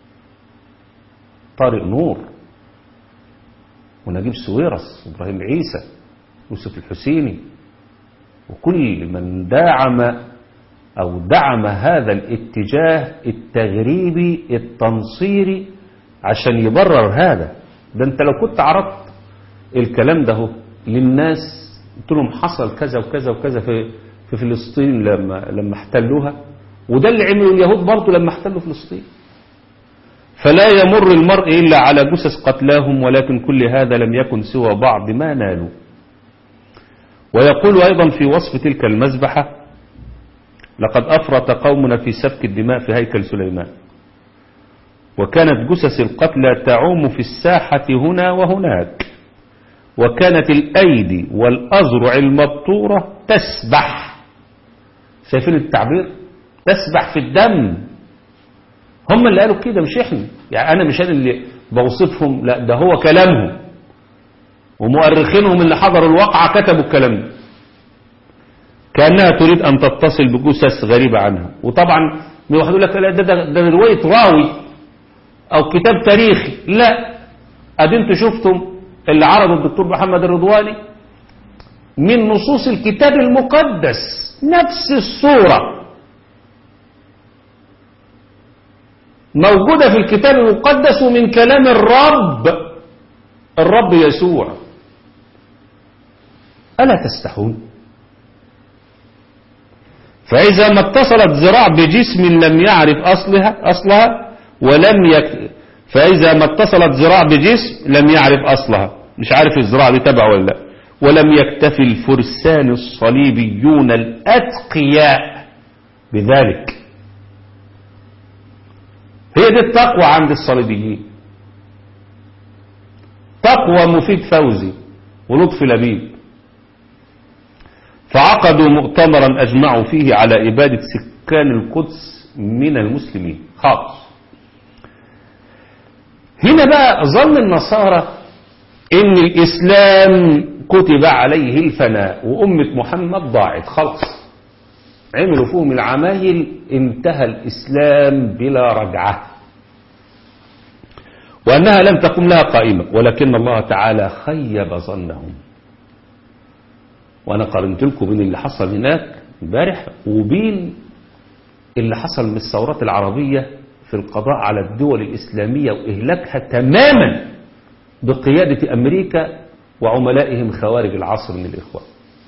طارق نور ونجيب سويرس وابراهيم عيسى يوسف الحسيني وكل من دعم أو دعم هذا الاتجاه التغريبي التنصيري عشان يبرر هذا ده انت لو كنت عرضت الكلام ده للناس قلت لهم حصل كذا وكذا وكذا في في فلسطين لما لما احتلوها وده اللي عملوا اليهود برضه لما احتلوا فلسطين فلا يمر المرء إلا على جثث قتلاهم ولكن كل هذا لم يكن سوى بعض ما نالوا ويقول أيضا في وصف تلك المذبحة لقد أفرط قومنا في سفك الدماء في هيكل سليمان وكانت جثث القتلى تعوم في الساحة هنا وهناك وكانت الأيدي والأزرع المبطورة تسبح شايفين التعبير تسبح في الدم هم اللي قالوا كده مش احنا يعني أنا مش أنا اللي بوصفهم لا ده هو كلامهم ومؤرخينهم اللي حضروا الواقعة كتبوا الكلام ده كأنها تريد أن تتصل بجثث غريبة عنها وطبعا واحد يقول لك لا ده, ده, ده رواية راوي أو كتاب تاريخي لا أدي انتوا شفتم اللي عرضه الدكتور محمد الرضواني من نصوص الكتاب المقدس نفس الصورة موجودة في الكتاب المقدس ومن كلام الرب الرب يسوع ألا تستحون فإذا ما اتصلت ذراع بجسم لم يعرف أصلها أصلها ولم يك فإذا ما اتصلت ذراع بجسم لم يعرف أصلها مش عارف الذراع دي تبع ولا لا ولم يكتفي الفرسان الصليبيون الأتقياء بذلك هي دي التقوى عند الصليبيين تقوى مفيد فوزي ولطفي لبيب فعقدوا مؤتمرا أجمعوا فيه على إبادة سكان القدس من المسلمين خالص هنا بقى ظن النصارى ان الإسلام كتب عليه الفناء وأمة محمد ضاعت خلص عملوا فيهم العمايل انتهى الإسلام بلا رجعة وأنها لم تقم لها قائمة ولكن الله تعالى خيب ظنهم وأنا قارنت لكم بين اللي حصل هناك امبارح وبين اللي حصل من الثورات العربية في القضاء على الدول الإسلامية وإهلاكها تماما بقيادة أمريكا وعملائهم خوارج العصر من الإخوان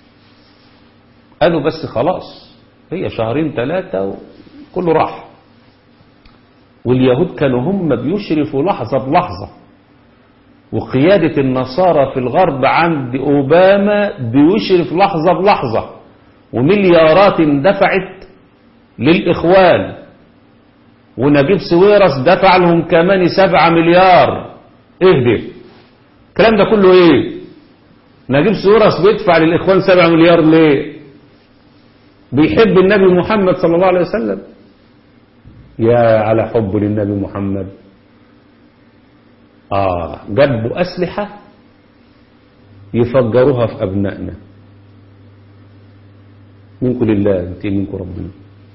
قالوا بس خلاص هي شهرين ثلاثة وكله راح واليهود كانوا هم بيشرفوا لحظة بلحظة وقيادة النصارى في الغرب عند أوباما بيشرف لحظة بلحظة ومليارات اندفعت للإخوان ونجيب سويرس دفع لهم كمان سبعة مليار اهدي الكلام ده كله ايه نجيب سويرس بيدفع للإخوان سبعة مليار ليه بيحب النبي محمد صلى الله عليه وسلم يا على حب للنبي محمد آه جابوا أسلحة يفجروها في أبنائنا منكم لله انت منكم ربنا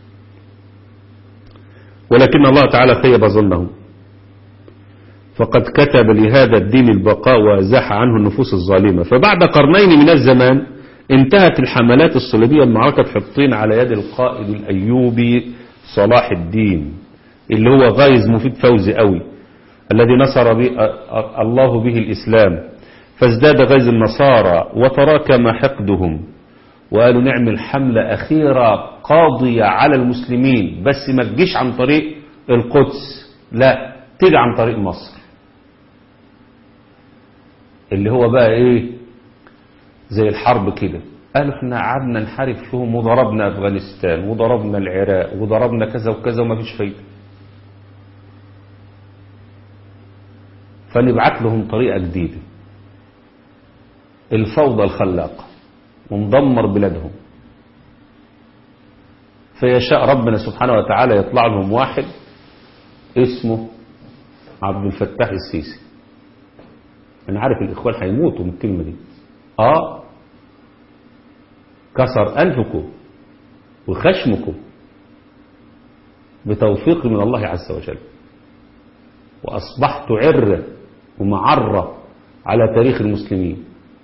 ولكن الله تعالى خيب ظنهم فقد كتب لهذا الدين البقاء وازاح عنه النفوس الظالمة فبعد قرنين من الزمان انتهت الحملات الصليبية بمعركة حطين على يد القائد الأيوبي صلاح الدين اللي هو غايز مفيد فوزي قوي الذي نصر به الله به الإسلام فازداد غيظ النصارى وتراكم حقدهم وقالوا نعمل حملة أخيرة قاضية على المسلمين بس ما تجيش عن طريق القدس لا تيجي عن طريق مصر اللي هو بقى ايه زي الحرب كده قالوا احنا قعدنا نحارب فيهم وضربنا افغانستان وضربنا العراق وضربنا كذا وكذا وما فيش فايده فنبعت لهم طريقة جديدة الفوضى الخلاقة وندمر بلادهم فيشاء ربنا سبحانه وتعالى يطلع لهم واحد اسمه عبد الفتاح السيسي انا عارف الاخوان هيموتوا من الكلمة دي اه كسر انفكم وخشمكم بتوفيق من الله عز وجل وأصبحت عرة ومعرة على تاريخ المسلمين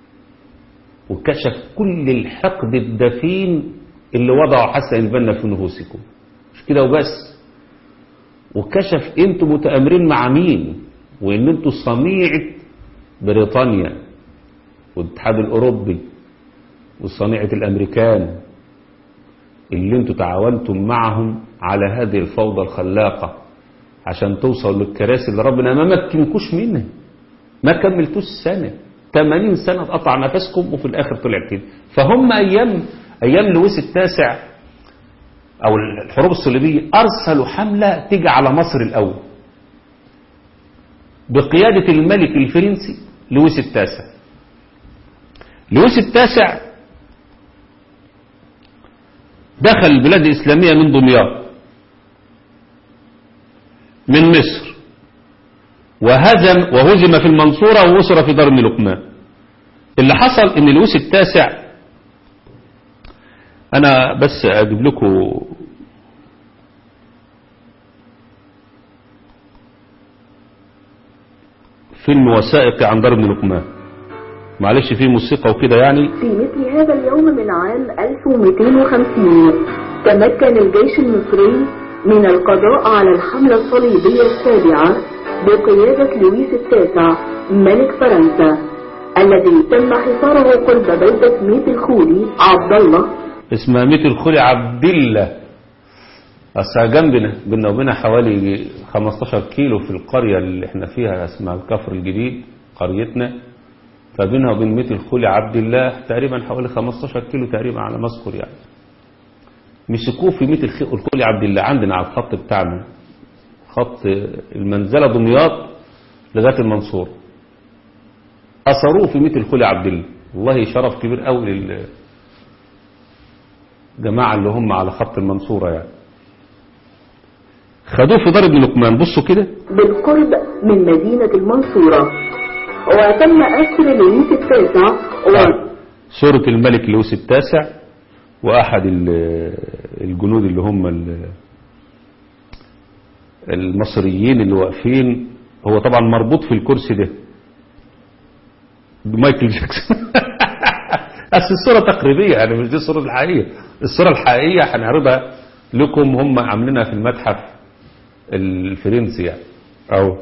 وكشف كل الحقد الدفين اللي وضعه حسن البنا في نفوسكم مش كده وبس وكشف انتم متآمرين مع مين وان انتم صنيعة بريطانيا والاتحاد الاوروبي وصنيعة الامريكان اللي انتم تعاونتم معهم على هذه الفوضى الخلاقة عشان توصل للكراسي اللي ربنا ما مكنكوش منها ما كملتوش سنة 80 سنة اتقطع نفسكم وفي الآخر طلع كده فهم أيام أيام لويس التاسع أو الحروب الصليبية أرسلوا حملة تيجي على مصر الأول بقيادة الملك الفرنسي لويس التاسع لويس التاسع دخل البلاد الإسلامية من دمياط من مصر وهزم وهزم في المنصورة وأسر في دار ابن لقمان اللي حصل ان لويس التاسع انا بس اجيب لكم فيلم وثائقي عن دار ابن لقمان معلش فيه موسيقى وكده يعني في مثل هذا اليوم من عام 1250 تمكن الجيش المصري من القضاء على الحملة الصليبية السابعة بقيادة لويس التاسع ملك فرنسا الذي تم حصاره قرب بلدة ميت الخولي عبد الله اسمها ميت الخولي عبد الله أصلا جنبنا بينا وبينها حوالي 15 كيلو في القرية اللي احنا فيها اسمها الكفر الجديد قريتنا فبينها وبين ميت الخولي عبد الله تقريبا حوالي 15 كيلو تقريبا على ما اذكر يعني مسكوه في ميت الخ- الخولي عبد الله عندنا على الخط بتاعنا خط المنزلة دمياط لغاية المنصور أثروه في ميت الخولي عبد الله والله شرف كبير قوي للجماعة اللي هم على خط المنصورة يعني خدوه في دار ابن لقمان بصوا كده بالقرب من مدينة المنصورة وتم أسر لويس التاسع و... سورة الملك لويس التاسع وأحد ال- الجنود اللي هم ال- المصريين اللي واقفين هو طبعا مربوط في الكرسي ده بمايكل جاكسون بس الصورة تقريبية يعني مش دي الصورة الحقيقية الصورة الحقيقية هنعرضها لكم هم عاملينها في المتحف الفرنسي يعني أو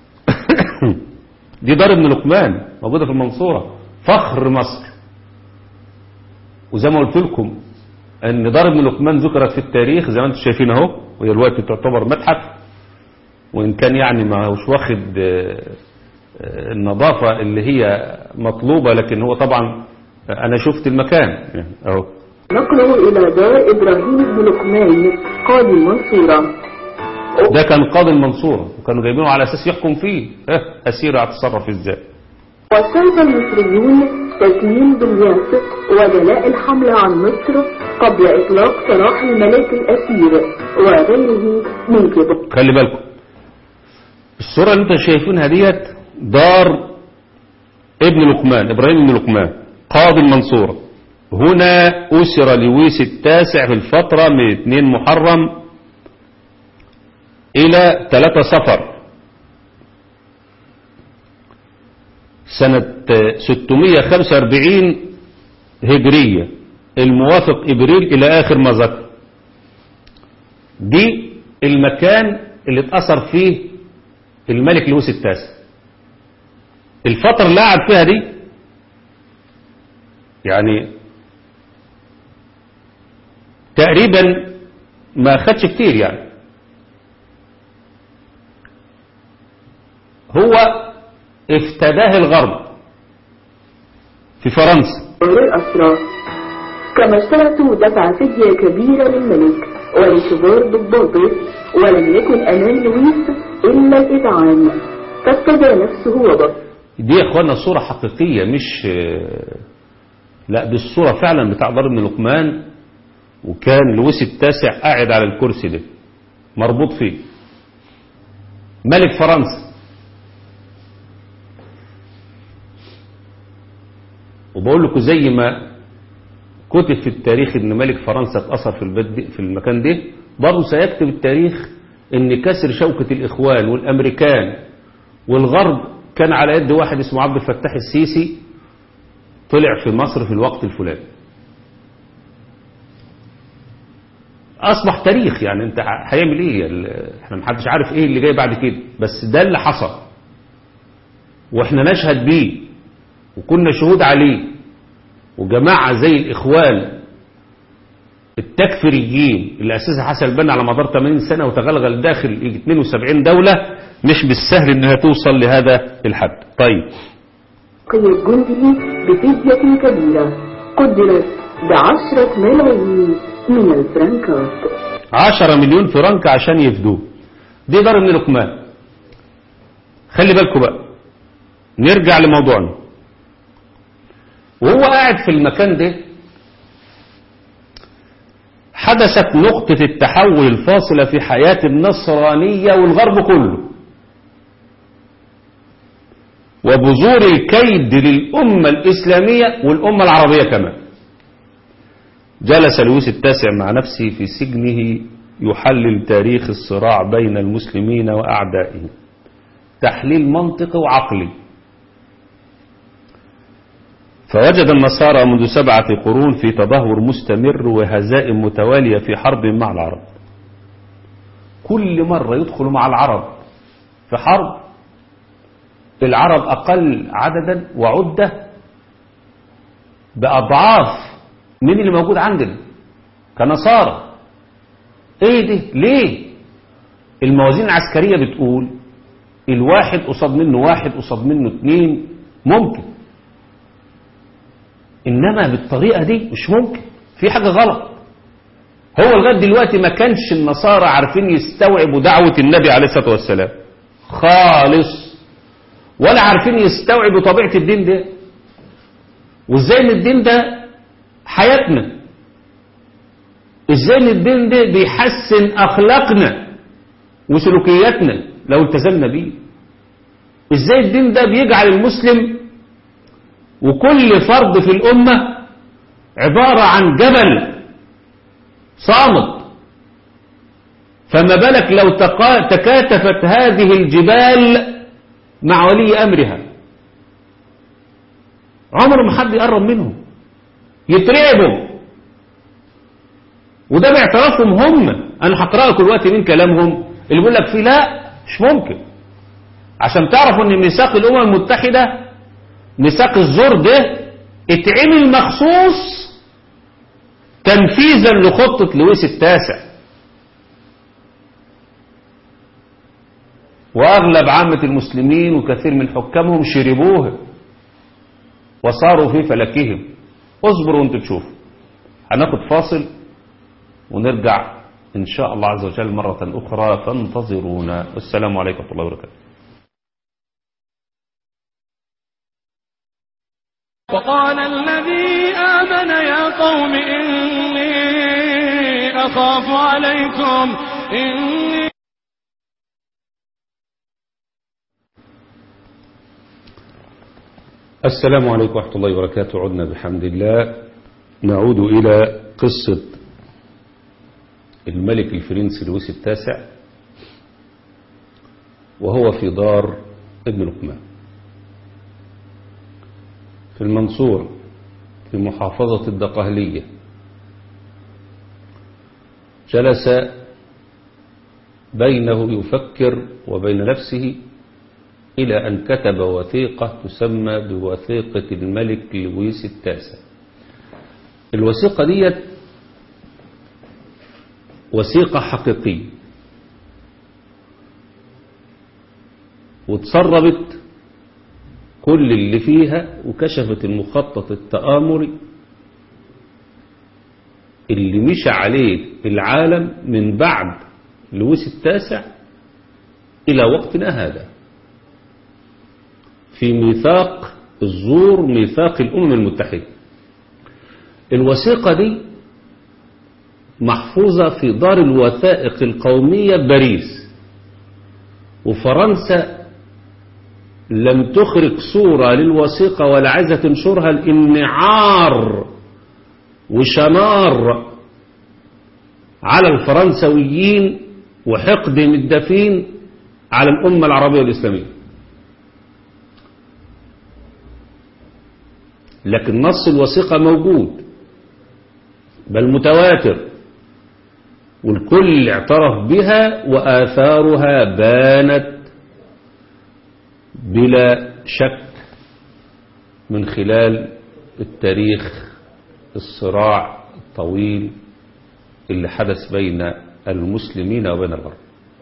دي دار ابن لقمان موجودة في المنصورة فخر مصر وزي ما قلت لكم ان دار ابن لقمان ذكرت في التاريخ زي ما انتم شايفين اهو وهي دلوقتي تعتبر متحف وان كان يعني ما هوش واخد آه، آه، النظافة اللي هي مطلوبة لكن هو طبعا انا شفت المكان يعني اهو نقله إلى دار إبراهيم بن لقمان قاضي المنصورة ده كان قاضي المنصورة وكانوا جايبينه على اساس يحكم فيه اه اسير هتصرف ازاي وشرط المصريون تسليم دمياط وجلاء الحملة عن مصر قبل إطلاق سراح الملاك الأسير وغيره من كبر خلي بالكم الصورة اللي انتم شايفينها ديت دار ابن لقمان ابراهيم بن لقمان قاضي المنصورة هنا أسر لويس التاسع في الفترة من 2 محرم إلى 3 صفر سنة 645 هجرية الموافق إبريل إلى آخر ما ذكر دي المكان اللي اتأثر فيه الملك لويس التاسع الفترة اللي قعد فيها دي يعني تقريبا ما خدش كتير يعني هو افتداه الغرب في فرنسا الأسرى كما اشترطوا دفع فدية كبيرة للملك ولكبار ضباطه ولم يكن أمام لويس إلا الإذعان فافتدى نفسه وبط دي يا اخوانا صورة حقيقية مش لا دي الصورة فعلا بتاع دار ابن لقمان وكان لويس التاسع قاعد على الكرسي ده مربوط فيه ملك فرنسا وبقول لكم زي ما كتب في التاريخ ان ملك فرنسا اتأثر في البلد في المكان ده برضه سيكتب التاريخ ان كسر شوكة الاخوان والامريكان والغرب كان على يد واحد اسمه عبد الفتاح السيسي طلع في مصر في الوقت الفلاني اصبح تاريخ يعني انت هيعمل ايه ال- احنا محدش عارف ايه اللي جاي بعد كده بس ده اللي حصل واحنا نشهد بيه وكنا شهود عليه وجماعة زي الاخوان التكفيريين اللي اسسها حسن البنا على مدار 80 سنة وتغلغل داخل يجي 72 دولة مش بالسهل انها توصل لهذا الحد طيب قيد جنده بفدية كبيرة قدرت بعشرة ملايين من الفرنكات عشرة مليون فرنك عشان يفدوه دي دار ابن لقمان خلي بالكم بقى نرجع لموضوعنا وهو قاعد في المكان ده حدثت نقطة التحول الفاصلة في حياة النصرانية والغرب كله وبذور الكيد للأمة الإسلامية والأمة العربية كمان جلس لويس التاسع مع نفسه في سجنه يحلل تاريخ الصراع بين المسلمين وأعدائهم تحليل منطقي وعقلي فوجد النصارى منذ سبعة قرون في تدهور مستمر وهزائم متوالية في حرب مع العرب كل مرة يدخلوا مع العرب في حرب العرب أقل عددا وعدة بأضعاف من اللي موجود عندنا كنصارى ايه ده ليه الموازين العسكرية بتقول الواحد قصاد منه واحد قصاد منه اتنين ممكن انما بالطريقة دي مش ممكن في حاجة غلط هو لغاية دلوقتي ما كانش النصارى عارفين يستوعبوا دعوة النبي عليه الصلاة والسلام خالص ولا عارفين يستوعبوا طبيعة الدين ده وازاي ان الدين ده حياتنا ازاي ان الدين ده بيحسن اخلاقنا وسلوكياتنا لو التزمنا بيه ازاي الدين ده بيجعل المسلم وكل فرد في الامه عباره عن جبل صامت فما بالك لو تقا- تكاتفت هذه الجبال مع ولي امرها عمر ما حد يقرب منهم يترعبوا وده باعترافهم هم انا هقرا لكم دلوقتي من كلامهم اللي بيقول لك فيه لا مش ممكن عشان تعرفوا ان ميثاق الامم المتحده ميثاق الزور ده اتعمل مخصوص تنفيذا لخطه لويس التاسع واغلب عامه المسلمين وكثير من حكامهم شربوه وصاروا في فلكهم اصبروا وانتوا تشوفوا هناخد فاصل ونرجع إن شاء الله عز وجل مرة أخرى فانتظرونا والسلام عليكم ورحمة الله وبركاته وقال الذي آمن يا قوم إني أخاف عليكم إني السلام عليكم ورحمة الله وبركاته عدنا بحمد الله نعود إلى قصة الملك الفرنسي لويس التاسع وهو في دار ابن لقمان في المنصورة في محافظة الدقهلية جلس بينه يفكر وبين نفسه إلى أن كتب وثيقة تسمى بوثيقة الملك لويس التاسع الوثيقة ديت وثيقة حقيقية وتسربت كل اللي فيها وكشفت المخطط التآمري اللي مشى عليه العالم من بعد لويس التاسع إلى وقتنا هذا في ميثاق الزور ميثاق الأمم المتحدة الوثيقة دي محفوظة في دار الوثائق القومية باريس وفرنسا لم تخرج صورة للوثيقة ولا عايزة تنشرها لأن عار وشنار على الفرنسويين وحقد مدفين على الأمة العربية والإسلامية لكن نص الوثيقة موجود بل متواتر والكل اعترف بها وآثارها بانت بلا شك من خلال التاريخ الصراع الطويل اللي حدث بين المسلمين وبين الغرب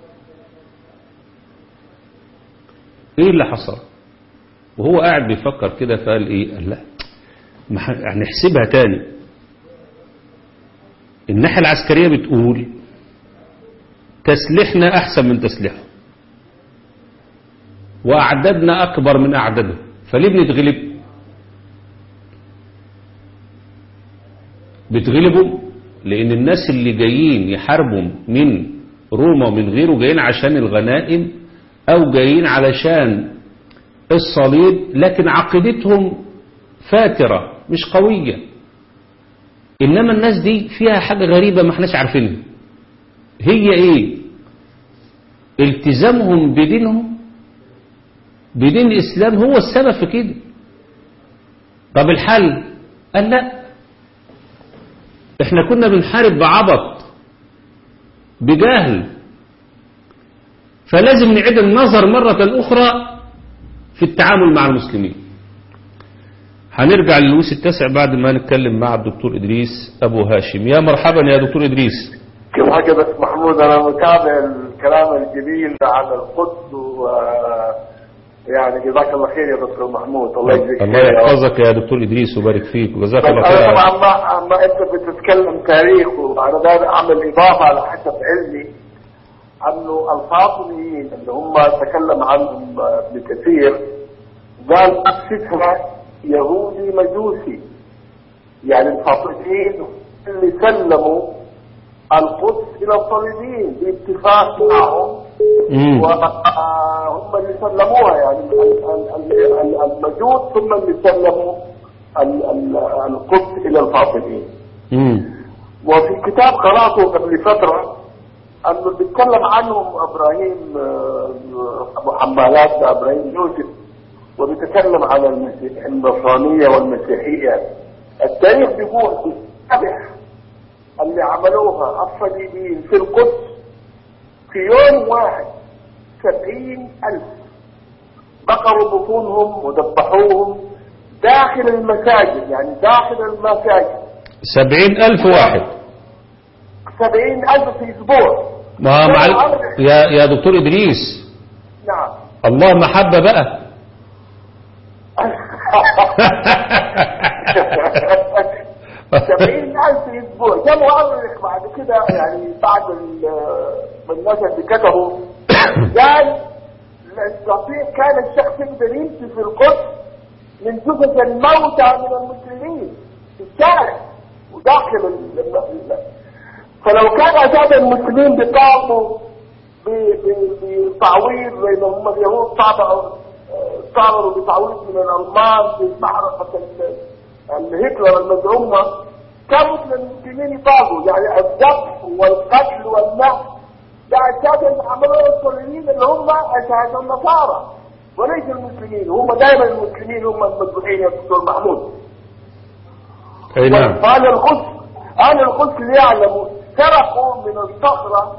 ايه اللي حصل وهو قاعد بيفكر كده فقال ايه قال لا ما ح- هنحسبها تاني الناحية العسكرية بتقول تسليحنا أحسن من تسليحهم وأعدادنا أكبر من أعدادهم فليه بنتغلب بتغلبوا لأن الناس اللي جايين يحاربوا من روما ومن غيره جايين عشان الغنائم أو جايين علشان الصليب لكن عقيدتهم فاترة مش قوية إنما الناس دي فيها حاجة غريبة ما احناش عارفينها هي إيه التزامهم بدينهم بدين الإسلام هو السبب في كده طب الحل قال لا احنا كنا بنحارب بعبط بجهل فلازم نعيد النظر مرة أخرى في التعامل مع المسلمين هنرجع للويس التاسع بعد ما نتكلم مع الدكتور إدريس أبو هاشم يا مرحبا يا دكتور إدريس كيف عجبك محمود انا متابع الكلام الجميل عن القدس و يعني جزاك الله خير يا دكتور محمود الله يجزيك الله خير يا رب. يحفظك يا دكتور إدريس وبارك فيك وجزاك بس الله انا خير طبعا ما, ما انت بتتكلم تاريخ وانا داير اعمل اضافه على حسب علمي انه الفاطميين اللي هم تكلم عنهم ابن كثير قال اسسها يهودي مجوسي يعني الفاطميين اللي سلموا القدس الى الصليبيين باتفاق معهم مم. وهم اللي سلموها يعني ال- ال- ال- ال- المجوس ثم اللي سلموا ال- ال- القدس الى الفاطميين مم. وفي كتاب قراته قبل فترة انه بيتكلم عنهم ابراهيم آه، ابو حمالات ده ابراهيم يوسف وبيتكلم عن المسيح النصرانية والمسيحية التاريخ بيقول الذبح اللي عملوها الصليبيين في القدس في يوم واحد سبعين ألف بقروا بطونهم وذبحوهم داخل المساجد يعني داخل المساجد سبعين ألف واحد سبعين ألف في أسبوع ما مع يا يا دكتور إدريس نعم الله محبة بقى سبعين ألف في أسبوع جابوا أورخ بعد كده يعني بعد ال- من الناس اللي كتبوا قال لا يستطيع كان الشخص يقدر يمشي في القدس من جثث الموتى من المسلمين في الشارع وداخل ال- ال- ال- فلو كان أساد المسلمين بيطالبوا ب- ب- بتعويض زي ما هم اليهود طبعوا طالبوا بتعويض من الألمان في معركة ال- الهتلر المزعومة كانوا المسلمين يطالبوا يعني الذبح والقتل والنهب ده أساد اللي عملوه الصليبيين اللي هم أساد النصارى وليس المسلمين هم دائما المسلمين هم المذبوحين يا دكتور محمود أي نعم قال القدس قال القدس اللي يعلموا سرقوا من الصخرة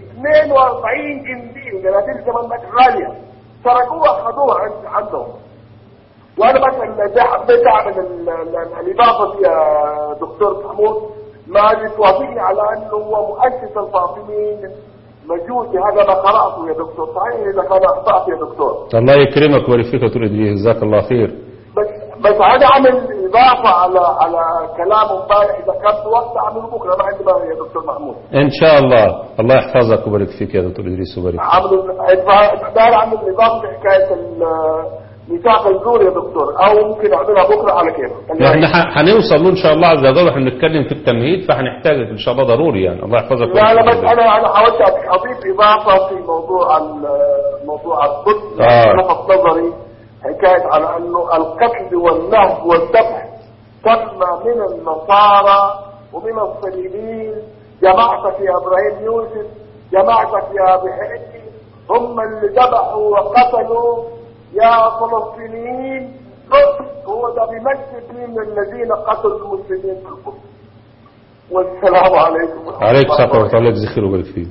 42 جنديل جناديل زمن غالية سرقوها خدوها عند عندهم وانا مثلا ده حبيت اعمل ال- ال- الاضافه دي يا دكتور محمود ما توافقني على انه هو مؤسس الفاطميين مجوسي هذا ما قراته يا دكتور صحيح اذا كان اخطات يا دكتور الله يكرمك ويبارك فيك يا دكتور إدريس جزاك الله خير بس بس عايز اعمل اضافه على على كلام امبارح اذا كان في وقت اعمله بكره ما عندي مانع يا دكتور محمود إن شاء الله الله يحفظك ويبارك فيك يا دكتور إدريس ويبارك فيك عامل داير اعمل اضافه لحكايه ال- ميثاق الزور يا دكتور او ممكن اعملها بكره على كيف احنا ح- هنوصل له ان شاء الله عز وجل واحنا بنتكلم في التمهيد فهنحتاج ان شاء الله ضروري يعني الله يحفظك لا لا ويبارك بس فيك. انا انا حاولت اضيف اضافه في موضوع ال- موضوع القدس آه. لفت نظري حكايه على انه القتل والنهب والذبح تم من النصارى ومن الصليبيين جماعتك يا ابراهيم يوسف جماعتك يا بحيري هم اللي ذبحوا وقتلوا يا فلسطينيين هو ده بيمثل مين الذين قتلوا المسلمين في القدس والسلام عليكم ورحمة عليك الله ساقه وبركاته. وتعالى يجزي خير ويبارك فيه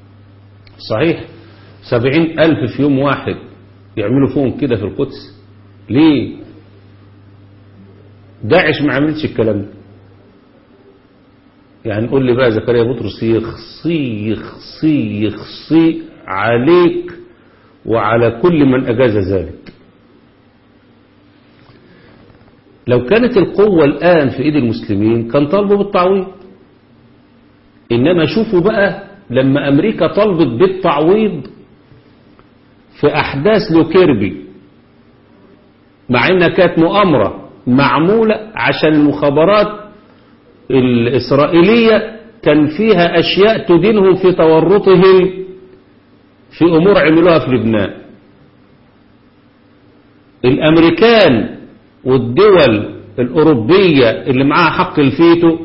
صحيح سبعين ألف في يوم واحد يعملوا فيهم كده في القدس ليه داعش ما عملتش الكلام ده يعني نقول لي بقى زكريا بطرس يخصي يخصي يخصي عليك وعلى كل من أجاز ذلك لو كانت القوة الآن في إيد المسلمين كان طالبوا بالتعويض إنما شوفوا بقى لما أمريكا طلبت بالتعويض في أحداث لوكيربي مع إنها كانت مؤامرة معمولة عشان المخابرات الإسرائيلية كان فيها أشياء تدينهم في تورطهم في أمور عملوها في لبنان الأمريكان والدول الأوروبية اللي معاها حق الفيتو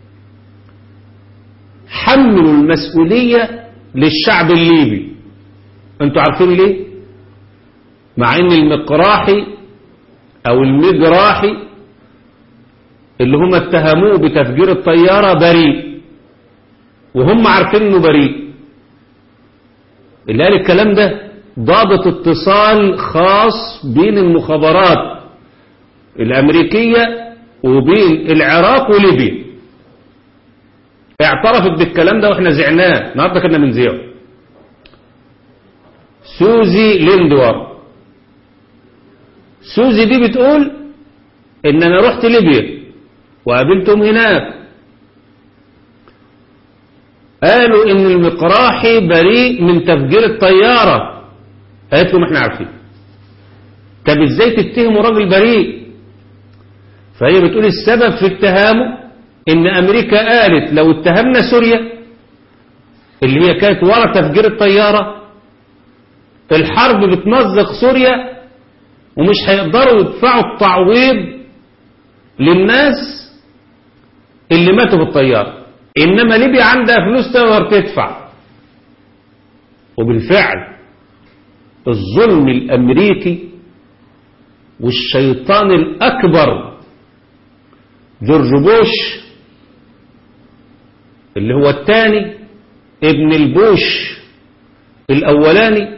حملوا المسؤولية للشعب الليبي انتوا عارفين ليه مع ان المقراحي او المجراحي اللي هم اتهموه بتفجير الطيارة بريء وهم عارفين انه بريء اللي قال الكلام ده ضابط اتصال خاص بين المخابرات الامريكية وبين العراق وليبيا اعترفت بالكلام ده واحنا زعناه النهارده كنا بنذيعه سوزي ليندور سوزي دي بتقول ان انا رحت ليبيا وقابلتهم هناك قالوا ان المقراحي بريء من تفجير الطيارة قالت لهم احنا عارفين طب ازاي تتهموا راجل بريء فهي بتقول السبب في اتهامه ان امريكا قالت لو اتهمنا سوريا اللي هي كانت ورا تفجير الطيارة الحرب بتمزق سوريا ومش هيقدروا يدفعوا التعويض للناس اللي ماتوا في الطيارة إنما ليبيا عندها فلوس تقدر تدفع وبالفعل الظلم الأمريكي والشيطان الأكبر جورج بوش اللي هو الثاني ابن البوش الأولاني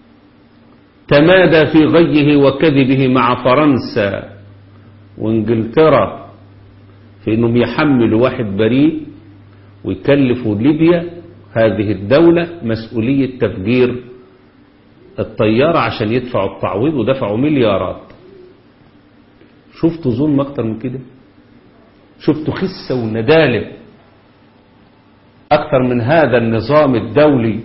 تمادى في غيه وكذبه مع فرنسا وانجلترا في انهم يحملوا واحد بريء ويكلفوا ليبيا هذه الدولة مسؤولية تفجير الطيارة عشان يدفعوا التعويض ودفعوا مليارات شفتوا ظلم اكتر من كده شفتوا خسة وندالة اكتر من هذا النظام الدولي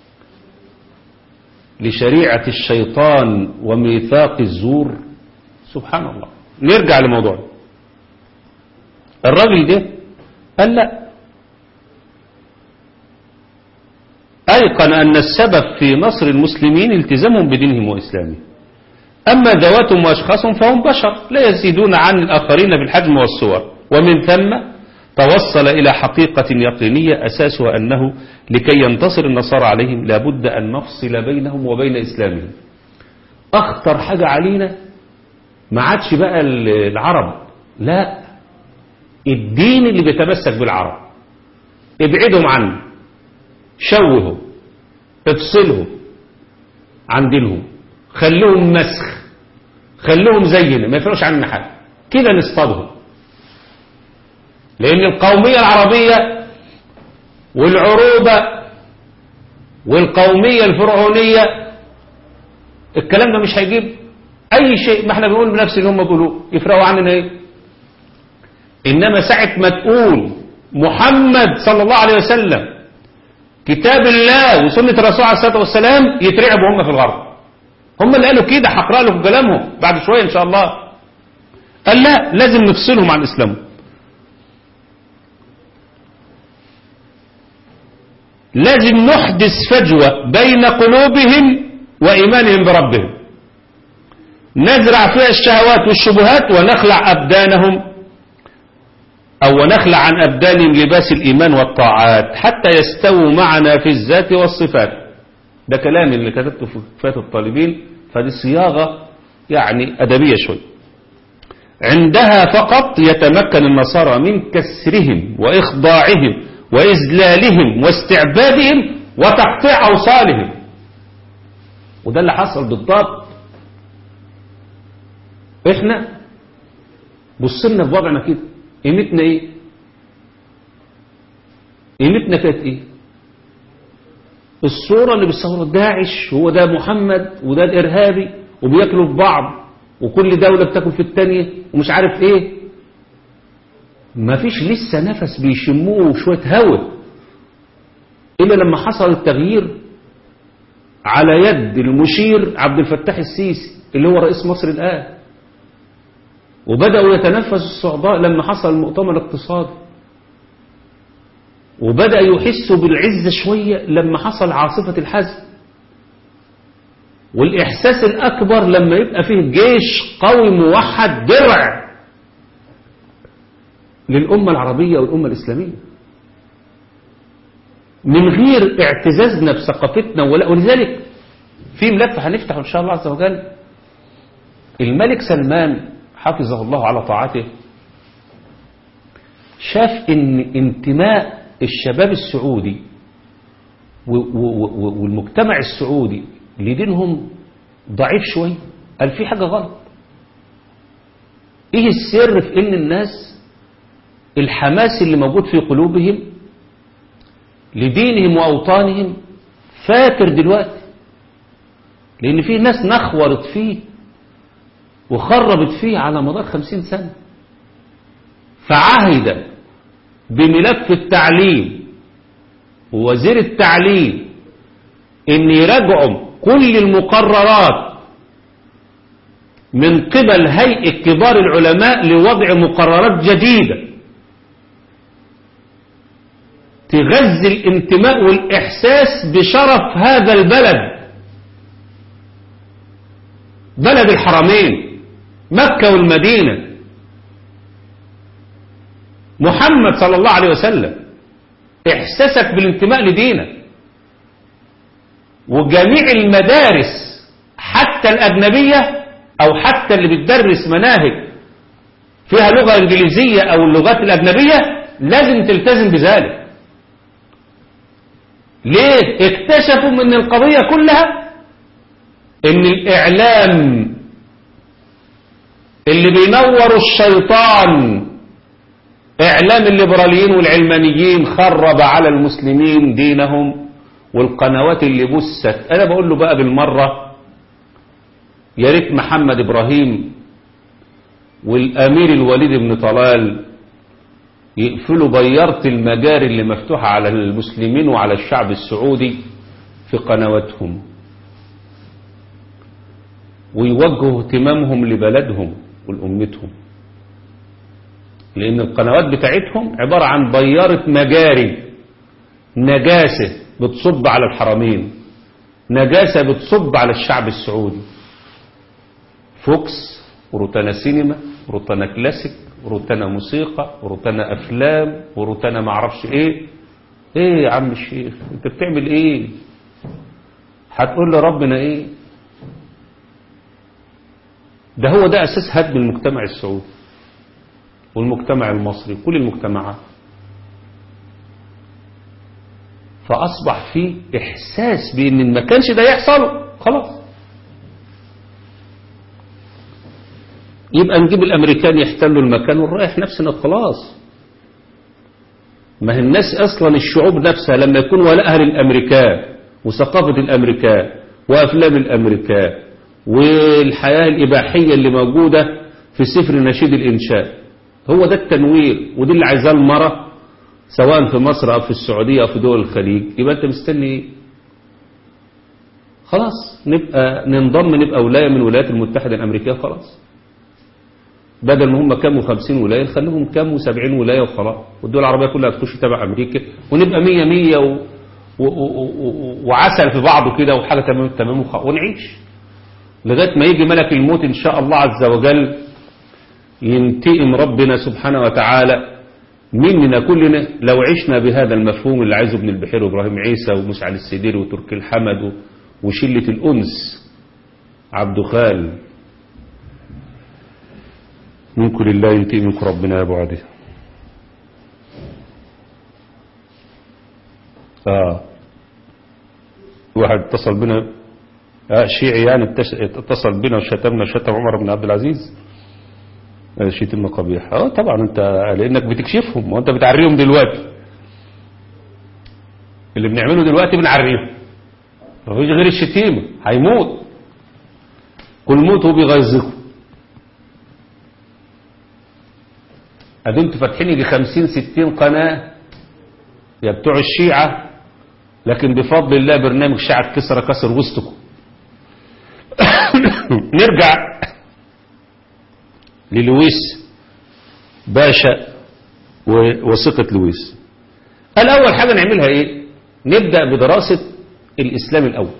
لشريعة الشيطان وميثاق الزور سبحان الله نرجع لموضوع الراجل ده قال لا أيقن أن السبب في نصر المسلمين التزامهم بدينهم وإسلامهم أما ذواتهم وأشخاصهم فهم بشر لا يزيدون عن الآخرين بالحجم والصور ومن ثم توصل إلى حقيقة يقينية أساسها أنه لكي ينتصر النصارى عليهم لابد أن نفصل بينهم وبين إسلامهم أخطر حاجة علينا ما عادش بقى العرب لا الدين اللي بيتمسك بالعرب ابعدهم عنه شوهوا افصلهم عن دينهم خلوهم مسخ خلوهم زينا ما يفرقش عننا حاجه كده نصطادهم لأن القومية العربية والعروبة والقومية الفرعونية الكلام ده مش هيجيب أي شيء ما احنا بنقول بنفس اللي هم بيقولوه يفرقوا عننا ايه إنما ساعة ما تقول محمد صلى الله عليه وسلم كتاب الله وسنة الرسول عليه الصلاة والسلام يترعبوا هم في الغرب هم اللي قالوا كده هقرأ لكم كلامهم بعد شوية إن شاء الله قال لا لازم نفصلهم عن إسلامهم لازم نحدث فجوة بين قلوبهم وإيمانهم بربهم نزرع فيها الشهوات والشبهات ونخلع أبدانهم أو ونخلع عن أبدانهم لباس الإيمان والطاعات حتى يستووا معنا في الذات والصفات ده كلام اللي كتبته في كفاية الطالبين فدي صياغة يعني أدبية شوي عندها فقط يتمكن النصارى من كسرهم وإخضاعهم وإذلالهم واستعبادهم وتقطيع أوصالهم وده اللي حصل بالضبط احنا بصلنا في وضعنا كده قيمتنا ايه قيمتنا كانت ايه الصورة اللي بيصورها داعش هو ده محمد وده الإرهابي وبياكلوا في بعض وكل دولة بتاكل في التانية ومش عارف ايه ما فيش لسه نفس بيشموه شوية هوا إلا لما حصل التغيير على يد المشير عبد الفتاح السيسي اللي هو رئيس مصر الآن وبدأوا يتنفسوا الصعداء لما حصل المؤتمر الاقتصادي وبدأ يحسوا بالعزة شوية لما حصل عاصفة الحزن والإحساس الأكبر لما يبقى فيه جيش قوي موحد درع للأمة العربية والأمة الإسلامية من غير اعتزازنا بثقافتنا ولذلك في ملف هنفتحه إن شاء الله عز وجل الملك سلمان حفظه الله على طاعته شاف ان انتماء الشباب السعودي والمجتمع السعودي لدينهم ضعيف شوي قال في حاجة غلط ايه السر في ان الناس الحماس اللي موجود في قلوبهم لدينهم وأوطانهم فاتر دلوقتي لأن في ناس نخورت فيه وخربت فيه على مدار خمسين سنة فعهد بملف التعليم ووزير التعليم ان يراجعوا كل المقررات من قبل هيئة كبار العلماء لوضع مقررات جديدة تغذي الانتماء والإحساس بشرف هذا البلد بلد الحرمين مكة والمدينة محمد صلى الله عليه وسلم إحساسك بالانتماء لدينك وجميع المدارس حتى الأجنبية أو حتى اللي بتدرس مناهج فيها لغة إنجليزية أو اللغات الأجنبية لازم تلتزم بذلك ليه اكتشفوا من القضية كلها ان الاعلام اللي بينور الشيطان اعلام الليبراليين والعلمانيين خرب على المسلمين دينهم والقنوات اللي بست انا بقول له بقى بالمرة يا ريت محمد ابراهيم والامير الوليد بن طلال يقفلوا بيارة المجاري اللي مفتوحة على المسلمين وعلى الشعب السعودي في قنواتهم ويوجهوا اهتمامهم لبلدهم ولأمتهم لأن القنوات بتاعتهم عبارة عن بيارة مجاري نجاسة بتصب على الحرمين نجاسة بتصب على الشعب السعودي فوكس وروتانا سينما وروتانا كلاسيك وروتانا موسيقى وروتانا أفلام وروتانا معرفش إيه إيه يا عم الشيخ أنت بتعمل إيه هتقول لربنا إيه ده هو ده أساس هدم المجتمع السعودي والمجتمع المصري وكل المجتمعات فأصبح فيه إحساس بأن ما كانش ده يحصل خلاص يبقى نجيب الأمريكان يحتلوا المكان ونريح نفسنا خلاص ما هي الناس أصلا الشعوب نفسها لما يكون ولاءها للأمريكان وثقافة الأمريكان وأفلام الأمريكان والحياة الإباحية اللي موجودة في سفر نشيد الإنشاء هو ده التنوير ودي اللي عايزاه المرة سواء في مصر أو في السعودية أو في دول الخليج يبقى أنت مستني إيه؟ خلاص نبقى ننضم نبقى ولاية من الولايات المتحدة الأمريكية خلاص بدل ما هم كام وخمسين ولاية نخليهم كام وسبعين ولاية وخلاص والدول العربية كلها تخش تبع أمريكا ونبقى مية مية و... و... و... و... وعسل في بعضه كده وحاجة تمام تمام وخ... ونعيش لغاية ما يجي ملك الموت إن شاء الله عز وجل ينتقم ربنا سبحانه وتعالى مننا كلنا لو عشنا بهذا المفهوم اللي عايزه ابن البحير وابراهيم عيسى ومسعد السدير وتركي الحمد وشلة الأنس عبد خال منكم لله ينتقم منكم ربنا يا ابو عدي اه واحد اتصل بنا آه شيعي يعني اتصل بنا وشتمنا شتم عمر بن عبد العزيز شتم قبيح اه طبعا انت لانك بتكشفهم وانت بتعريهم دلوقتي اللي بنعمله دلوقتي بنعريهم مفيش غير الشتيمه هيموت كل موت هو بيغيظكم ادي انتوا فاتحين يجي 50 60 قناه يا بتوع الشيعه لكن بفضل الله برنامج شيعة كسر كسر وسطكم نرجع للويس باشا ووثيقة لويس الأول حاجة نعملها إيه نبدأ بدراسة الإسلام الأول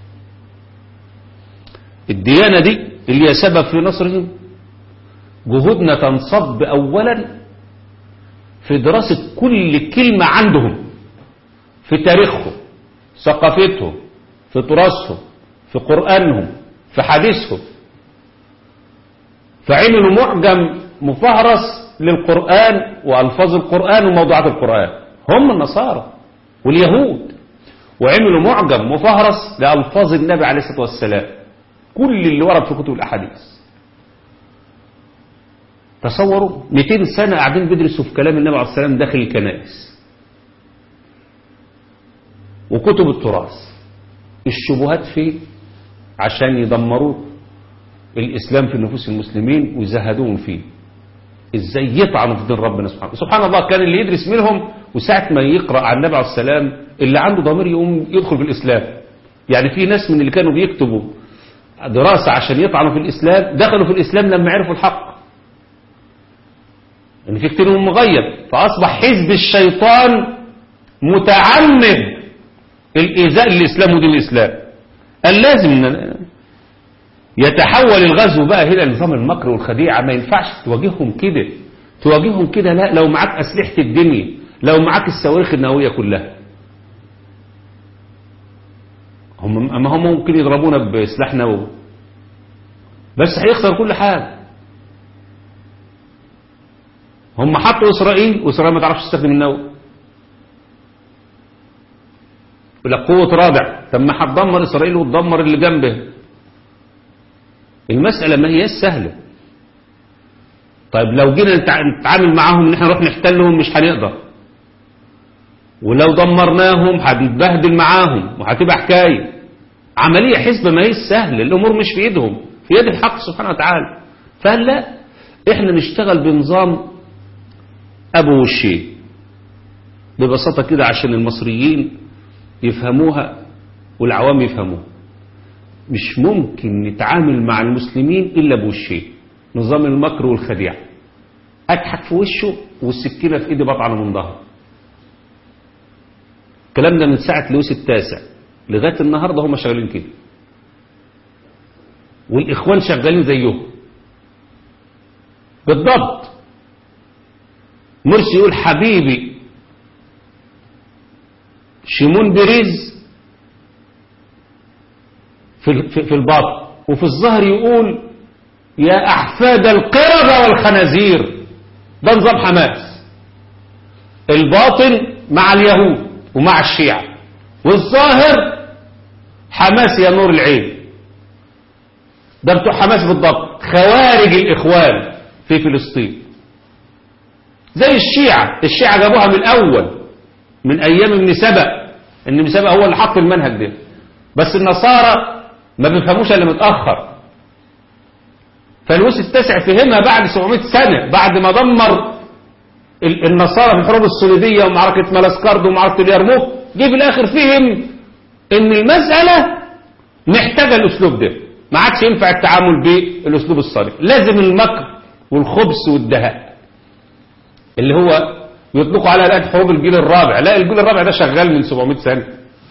الديانة دي اللي هي سبب في نصرهم جهودنا تنصب أولا في دراسة كل كلمة عندهم في تاريخهم ثقافتهم في تراثهم في قرآنهم في حديثهم فعملوا معجم مفهرس للقرآن وألفاظ القرآن وموضوعات القرآن هم النصارى واليهود وعملوا معجم مفهرس لألفاظ النبي عليه الصلاة والسلام كل اللي ورد في كتب الأحاديث تصوروا 200 سنة قاعدين بيدرسوا في كلام النبي عليه الصلاة والسلام داخل الكنائس وكتب التراث الشبهات فيه عشان يدمروه الإسلام في نفوس المسلمين ويزهدوهم فيه ازاي يطعنوا في دين ربنا سبحانه سبحان الله كان اللي يدرس منهم وساعة ما يقرأ عن النبي عليه السلام اللي عنده ضمير يقوم يدخل في الإسلام يعني في ناس من اللي كانوا بيكتبوا دراسة عشان يطعنوا في الإسلام دخلوا في الإسلام لما عرفوا الحق ان في كتير منهم مغيب فأصبح حزب الشيطان متعمد الإيذاء للإسلام ودين الإسلام قال لازم ن- يتحول الغزو بقى هنا لنظام المكر والخديعة ما ينفعش تواجههم كده تواجههم كده لا لو معاك أسلحة الدنيا لو معاك الصواريخ النووية كلها هم ما هم ممكن يضربونا بسلاح نووي بس هيخسر كل حاجة هم حطوا إسرائيل وإسرائيل ما تعرفش تستخدم النووي يقول لك قوة رابع طب ما هتدمر إسرائيل وتدمر اللي جنبه المسألة ما هي سهلة طيب لو جينا نتع- نتعامل معاهم ان احنا نروح نحتلهم مش هنقدر ولو دمرناهم هنتبهدل معاهم وهتبقى حكاية عملية حسبة ما هي سهلة الأمور مش في إيدهم في يد الحق سبحانه وتعالى فقال لا احنا نشتغل بنظام أبو وشين ببساطة كده عشان المصريين يفهموها والعوام يفهموها مش ممكن نتعامل مع المسلمين إلا بوشين نظام المكر والخديعة أضحك في وشه والسكينة في إيدي بطعنه من ظهره الكلام ده من ساعة لويس التاسع لغاية النهاردة هم شغالين كده والإخوان شغالين زيهم بالضبط مرسي يقول حبيبي شيمون بيريز في في في الباطن وفي الظهر يقول يا أحفاد القردة والخنازير ده نظام حماس الباطن مع اليهود ومع الشيعة والظاهر حماس يا نور العين ده بتوع حماس بالضبط خوارج الإخوان في فلسطين زي الشيعة الشيعة جابوها من الأول من أيام ابن سبأ ان ابن سبأ هو اللي حط المنهج ده بس النصارى ما بيفهموش الا متأخر فلويس التاسع فهمها بعد 700 سنة بعد ما دمر ال- النصارى في الحروب الصليبية ومعركة ملاسكارد ومعركة اليرموك جه في الآخر فهم ان المسألة محتاجة الأسلوب ده ما عادش ينفع التعامل بالأسلوب الصريح لازم المكر والخبث والدهاء اللي هو يطلقوا على الآن حروب الجيل الرابع لا الجيل الرابع ده شغال من 700 سنة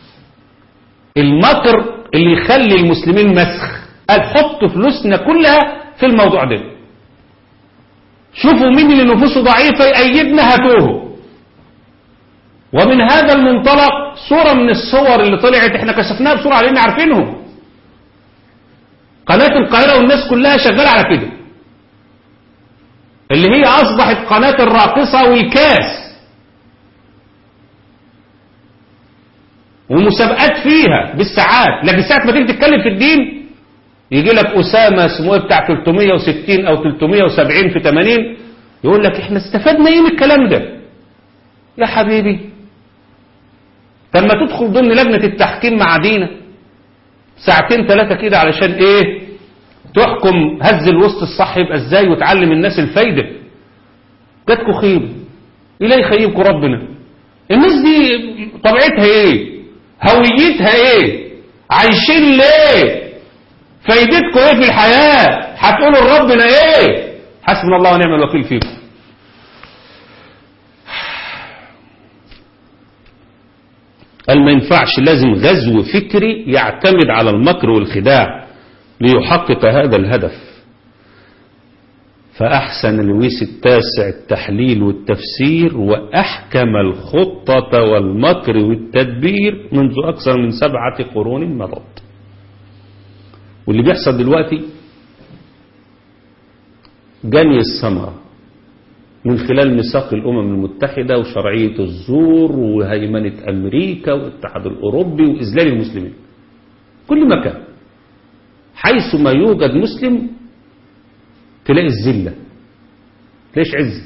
المكر اللي يخلي المسلمين مسخ قال حطوا فلوسنا كلها في الموضوع ده شوفوا مين اللي نفوسه ضعيفة يأيدنا هاتوه ومن هذا المنطلق صورة من الصور اللي طلعت احنا كشفناها بسرعة لان عارفينهم قناة القاهرة والناس كلها شغالة على كده اللي هي أصبحت قناة الراقصة والكاس ومسابقات فيها بالساعات لكن ساعة ما تيجي تتكلم في الدين يجي لك أسامة اسمه إيه بتاع 360 أو 370 في 80 يقول لك احنا استفدنا ايه من الكلام ده يا حبيبي طب ما تدخل ضمن لجنة التحكيم مع دينا ساعتين ثلاثة كده علشان ايه تحكم هز الوسط الصح يبقى ازاي وتعلم الناس الفايدة جاتكوا خيب إليه يخيبكوا ربنا الناس دي طبيعتها ايه هويتها ايه عايشين ليه فايدتكم ايه في الحياة هتقولوا لربنا ايه حسبنا الله ونعم الوكيل فيكم قال ما ينفعش لازم غزو فكري يعتمد على المكر والخداع ليحقق هذا الهدف فأحسن لويس التاسع التحليل والتفسير وأحكم الخطة والمكر والتدبير منذ أكثر من سبعة قرون مضت واللي بيحصل دلوقتي جني الثمرة من خلال ميثاق الأمم المتحدة وشرعية الزور وهيمنة أمريكا والاتحاد الأوروبي وإذلال المسلمين كل مكان حيث ما يوجد مسلم تلاقي الذلة تلاقيش عز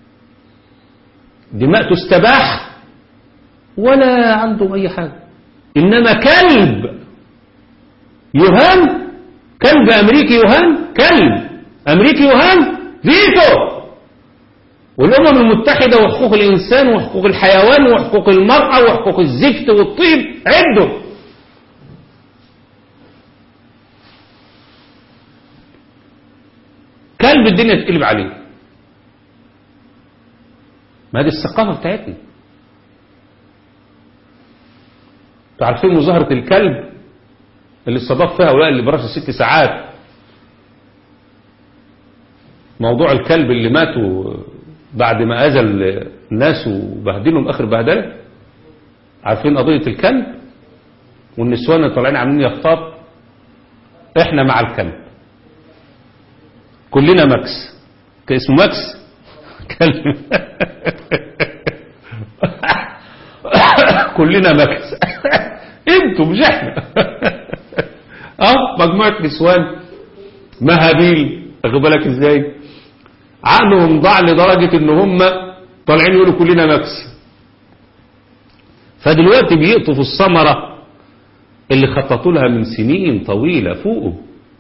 دماء تستباح ولا عندهم أي حاجة إنما كلب يهان كلب أمريكي يهان كلب أمريكي يهان فيتو والأمم المتحدة وحقوق الإنسان وحقوق الحيوان وحقوق المرأة وحقوق الزفت والطيب عدوا كلب الدنيا تقلب عليه ما دي الثقافة بتاعتنا انتوا عارفين مظاهرة الكلب اللي استضاف فيها هؤلاء اللي براسه ست ساعات موضوع الكلب اللي ماتوا بعد ما أذى الناس وبهدلهم آخر بهدلة عارفين قضية الكلب والنسوان اللي طالعين عاملين يخطاب احنا مع الكلب كلنا ماكس اسمه ماكس كلب كلنا ماكس انتوا مش احنا اه مجموعة نسوان مهابيل واخد بالك ازاي عقلهم ضاع لدرجة ان هم طالعين يقولوا كلنا ماكس فدلوقتي بيقطوا في الثمرة اللي خططوا لها من سنين طويلة فوقه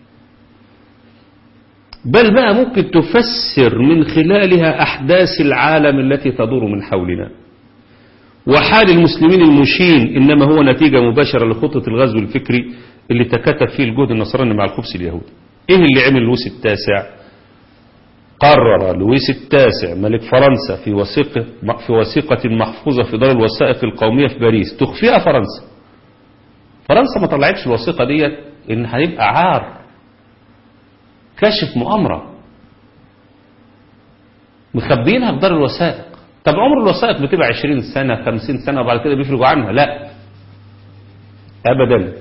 بل بقى ممكن تفسر من خلالها أحداث العالم التي تدور من حولنا وحال المسلمين المشين إنما هو نتيجة مباشرة لخطة الغزو الفكري اللي تكاتف فيه الجهد النصراني مع الخبث اليهودي إيه اللي عمل لويس التاسع قرر لويس التاسع ملك فرنسا في وثيقة في وثيقة محفوظة في دار الوثائق القومية في باريس تخفيها فرنسا فرنسا ما طلعتش الوثيقة ديت إن هيبقى عار كشف مؤامرة مخبينها في دار الوثائق طب عمر الوثائق بتبقى 20 سنة 50 سنة وبعد كده بيفرجوا عنها لا أبدا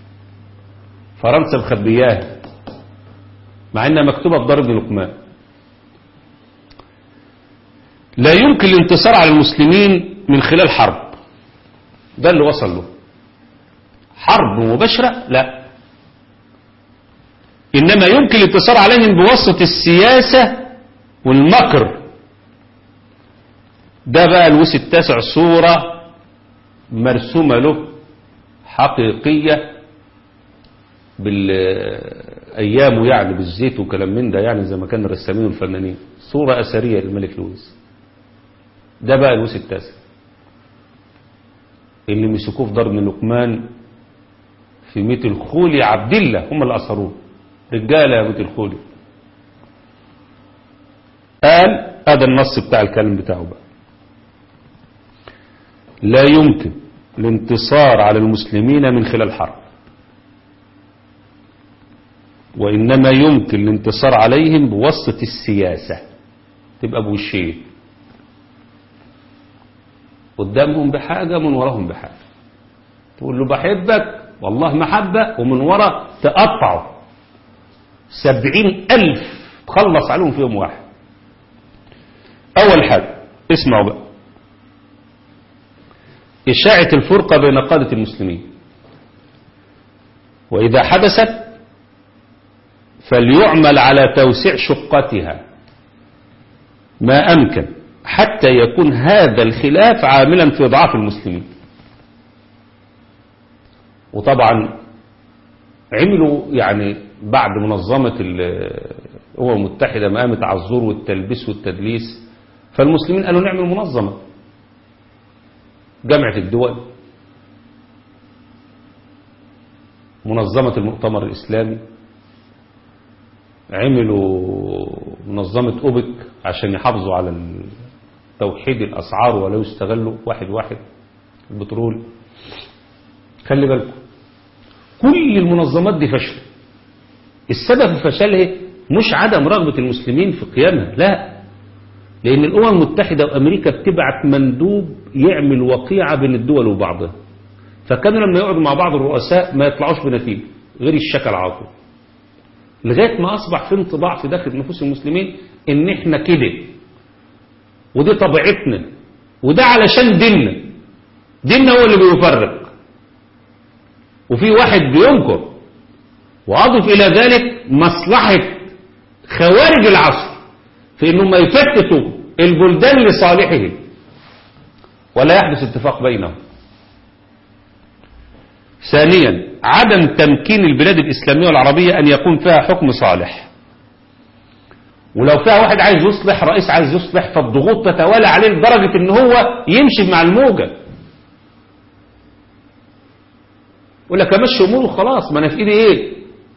فرنسا مخبياها مع انها مكتوبة في دار ابن لقمان لا يمكن الانتصار على المسلمين من خلال حرب ده اللي وصل له حرب مباشرة لا إنما يمكن الانتصار عليهم بواسطة السياسة والمكر ده بقى الوس التاسع صورة مرسومة له حقيقية بالأيام يعني بالزيت وكلام من ده يعني زي ما كان الرسامين والفنانين صورة أثرية للملك لويس ده بقى الوس التاسع اللي مسكوه في دار ابن لقمان في ميت الخولي عبد الله هم اللي أصروه رجالة يا ميت الخولي قال هذا النص بتاع الكلام بتاعه بقى لا يمكن الانتصار على المسلمين من خلال حرب وإنما يمكن الانتصار عليهم بواسطة السياسة تبقى بوشين قدامهم بحاجة من وراهم بحاجة تقول له بحبك والله محبة ومن ورا تقطعه سبعين ألف تخلص عليهم في يوم واحد أول حاجة اسمعوا بقى إشاعة الفرقة بين قادة المسلمين وإذا حدثت فليعمل على توسيع شقتها ما أمكن حتى يكون هذا الخلاف عاملا في ضعف المسلمين وطبعا عملوا يعني بعد منظمة الأمم المتحدة ما قامت على الزور والتلبيس والتدليس فالمسلمين قالوا نعمل منظمة جامعة الدول منظمة المؤتمر الإسلامي عملوا منظمة أوبك عشان يحافظوا على توحيد الأسعار ولا يستغلوا واحد واحد البترول خلي بالكم كل المنظمات دي فشل السبب في فشلها مش عدم رغبة المسلمين في قيامها لا لأن الأمم المتحدة وأمريكا بتبعت مندوب يعمل وقيعة بين الدول وبعضها فكانوا لما يقعدوا مع بعض الرؤساء ما يطلعوش بنتيجة غير الشكل على طول لغاية ما أصبح في انطباع في داخل نفوس المسلمين إن إحنا كده ودي طبيعتنا وده علشان ديننا ديننا هو اللي بيفرق وفي واحد بينكر وأضف إلى ذلك مصلحة خوارج العصر في انهم يفتتوا البلدان لصالحهم ولا يحدث اتفاق بينهم ثانيا عدم تمكين البلاد الإسلامية والعربية أن يكون فيها حكم صالح ولو فيها واحد عايز يصلح رئيس عايز يصلح فالضغوط تتوالى عليه لدرجة ان هو يمشي مع الموجة يقول لك امشي اموره خلاص ما انا في ايدي ايه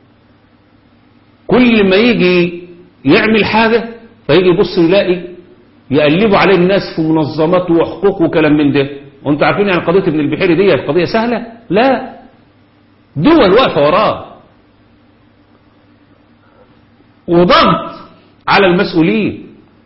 كل ما يجي يعمل حاجة فيجي يبص يلاقي يقلبوا عليه الناس في منظمات وحقوق وكلام من ده وانتوا عارفين يعني قضية ابن البحيري دي قضية سهلة لا دول واقفة وراه وضغط على المسؤولين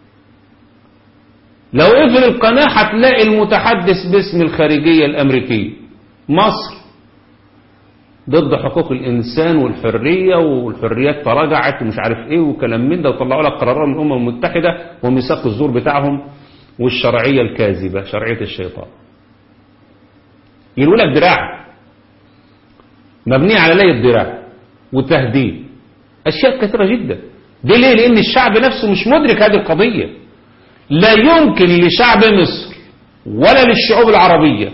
لو قفل القناة هتلاقي المتحدث باسم الخارجية الأمريكية مصر ضد حقوق الإنسان والحرية والحريات تراجعت ومش عارف إيه وكلام من ده وطلعوا لك قرارات من الأمم المتحدة وميثاق الزور بتاعهم والشرعية الكاذبة شرعية الشيطان يقولوا لك دراع مبنية على لي الدراع وتهديد أشياء كثيرة جدا دي ليه لأن الشعب نفسه مش مدرك هذه القضية لا يمكن لشعب مصر ولا للشعوب العربية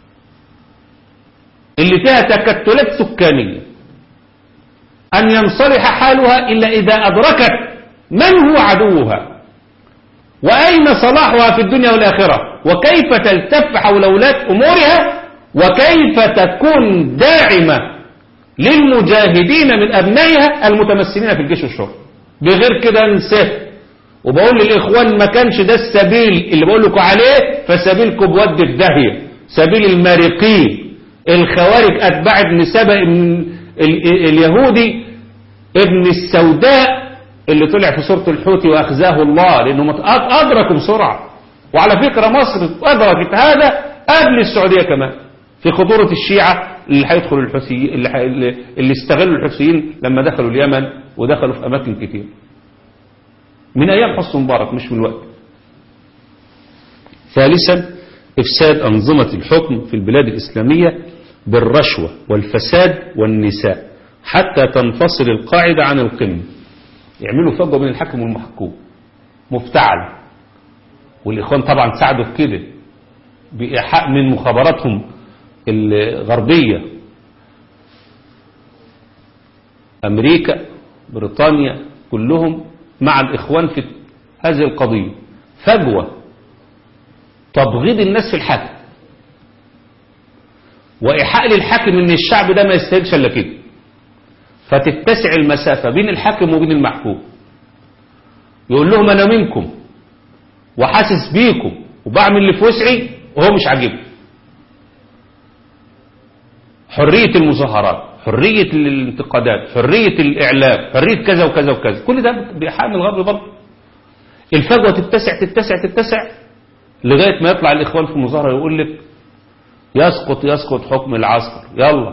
اللي فيها تكتلات سكانية أن ينصلح حالها إلا إذا أدركت من هو عدوها وأين صلاحها في الدنيا والآخرة وكيف تلتف حول ولاة أمورها وكيف تكون داعمة للمجاهدين من أبنائها المتمثلين في الجيش والشرطة بغير كده انساه وبقول للإخوان ما كانش ده السبيل اللي بقول لكم عليه فسبيلكم بود في داهية سبيل المارقين الخوارج أتباع ابن سبأ اليهودي ابن السوداء اللي طلع في سورة الحوت وأخزاه الله لأنه أدركوا بسرعة وعلى فكرة مصر أدركت هذا قبل السعودية كمان في خطورة الشيعة اللي هيدخلوا الحوثيين اللي, حي... اللي استغلوا الحوثيين لما دخلوا اليمن ودخلوا في أماكن كتير من أيام حسن مبارك مش من الوقت ثالثا إفساد أنظمة الحكم في البلاد الإسلامية بالرشوة والفساد والنساء حتى تنفصل القاعدة عن القمة يعملوا فجوة بين الحاكم والمحكوم مفتعل والإخوان طبعا ساعدوا في كده بإيحاء من مخابراتهم الغربية أمريكا بريطانيا كلهم مع الإخوان في هذه القضية فجوة تبغيض الناس في الحاكم وإيحاء للحاكم ان الشعب ده ما يستاهلش الا كده فتتسع المسافة بين الحاكم وبين المحكوم يقول لهم انا منكم وحاسس بيكم وبعمل اللي في وسعي وهو مش عاجبه حرية المظاهرات حرية الانتقادات حرية الإعلام حرية كذا وكذا وكذا كل ده بإيحاء من الغرب برضه الفجوة تتسع تتسع تتسع لغاية ما يطلع الإخوان في المظاهرة يقول لك يسقط يسقط حكم العسكر يلا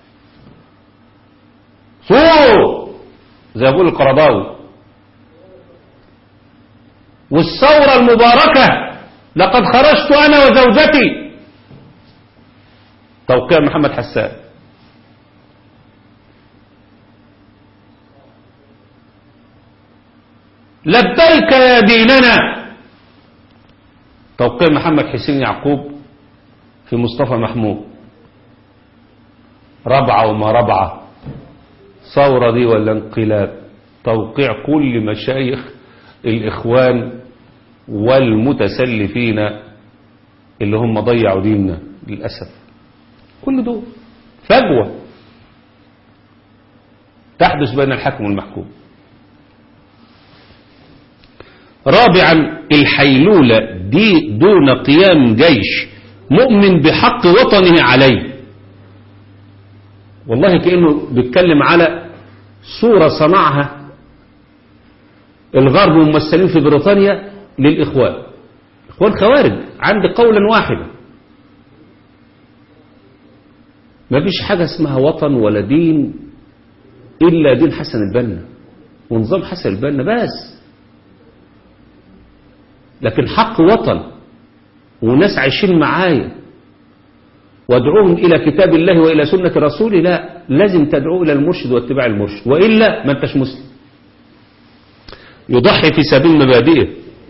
صوروا زي يقول القرضاوي والثورة المباركة لقد خرجت أنا وزوجتي توقيع محمد حسان لبيك يا ديننا توقيع محمد حسين يعقوب في مصطفى محمود ربعة وما ربعة ثورة دي ولا انقلاب توقيع كل مشايخ الإخوان والمتسلفين اللي هم ضيعوا ديننا للأسف كل دول فجوة تحدث بين الحكم والمحكوم رابعا الحيلولة دي دون قيام جيش مؤمن بحق وطنه عليه والله كأنه بيتكلم على صورة صنعها الغرب ممثلين في بريطانيا للإخوان إخوان خوارج عند قولا واحدا ما فيش حاجة اسمها وطن ولا دين إلا دين حسن البنا ونظام حسن البنا بس لكن حق وطن وناس عايشين معايا وادعوهم إلى كتاب الله وإلى سنة رسوله لا لازم تدعو إلى المرشد واتباع المرشد وإلا ما انتش مسلم يضحي في سبيل مبادئه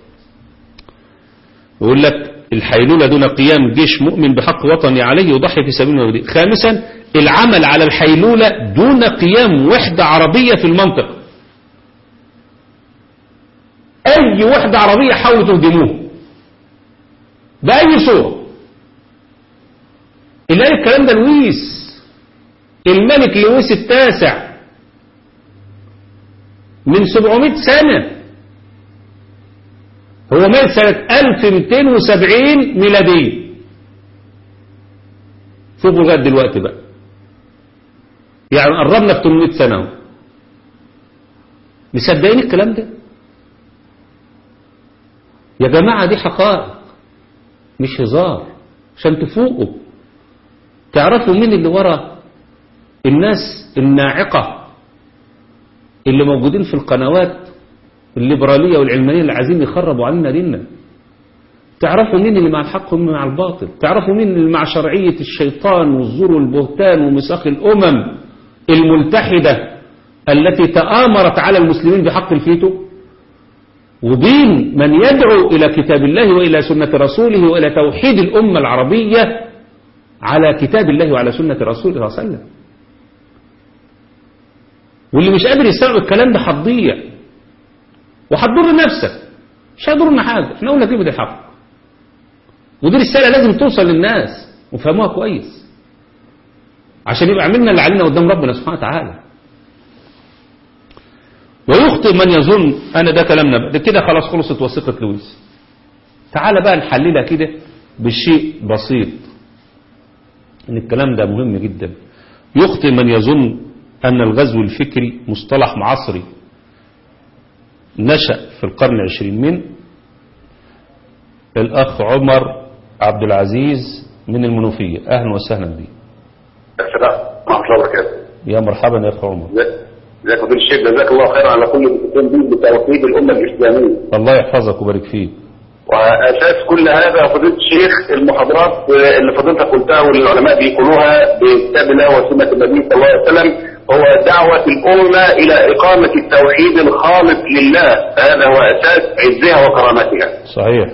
ويقول لك الحيلولة دون قيام جيش مؤمن بحق وطني عليه يضحي في سبيل مبادئه خامسا العمل على الحيلولة دون قيام وحدة عربية في المنطقة أي وحدة عربية حاولوا تهدموه بأي صورة إلا الكلام ده لويس الملك لويس التاسع من 700 سنة هو مات سنة 1270 ميلادية شوفوا لغاية دلوقتي بقى يعني قربنا في 800 سنة اهو مصدقين الكلام ده يا جماعة دي حقائق مش هزار عشان تفوقوا تعرفوا مين اللي ورا الناس الناعقة اللي موجودين في القنوات الليبرالية والعلمانية اللي عايزين يخربوا علينا ديننا تعرفوا مين اللي مع الحق ومين مع الباطل تعرفوا مين اللي مع شرعية الشيطان والزور والبهتان ومساق الأمم الملتحدة التي تآمرت على المسلمين بحق الفيتو وبين من يدعو إلى كتاب الله وإلى سنة رسوله وإلى توحيد الأمة العربية على كتاب الله وعلى سنة رسوله صلى الله عليه وسلم واللي مش قادر يستوعب الكلام ده هتضيع وهتضر نفسك مش هيضرنا حاجة احنا قلنا كلمة الحق ودي رسالة لازم توصل للناس وفهموها كويس عشان يبقى عملنا اللي علينا قدام ربنا سبحانه وتعالى ويخطئ من يظن أنا ده كلامنا بقى ده كده خلاص خلصت وثيقة لويس تعال بقى نحللها كده بشيء بسيط ان الكلام ده مهم جدا يخطئ من يظن أن الغزو الفكري مصطلح معاصري نشأ في القرن العشرين من الأخ عمر عبد العزيز من المنوفية أهلا وسهلا بي السلام ورحمة الله وبركاته يا مرحبا يا أخ عمر ازيك يا فضيلة الشيخ جزاك الله خيرا على كل ما تقوم به بتوحيد الأمة الإسلامية الله يحفظك ويبارك فيك وأساس كل هذا يا فضيلة الشيخ المحاضرات اللي فضيلتك قلتها والعلماء بيقولوها بكتاب الله وسنة النبي صلى الله عليه وسلم هو دعوة الأمة إلى إقامة التوحيد الخالص لله هذا هو أساس عزها وكرامتها صحيح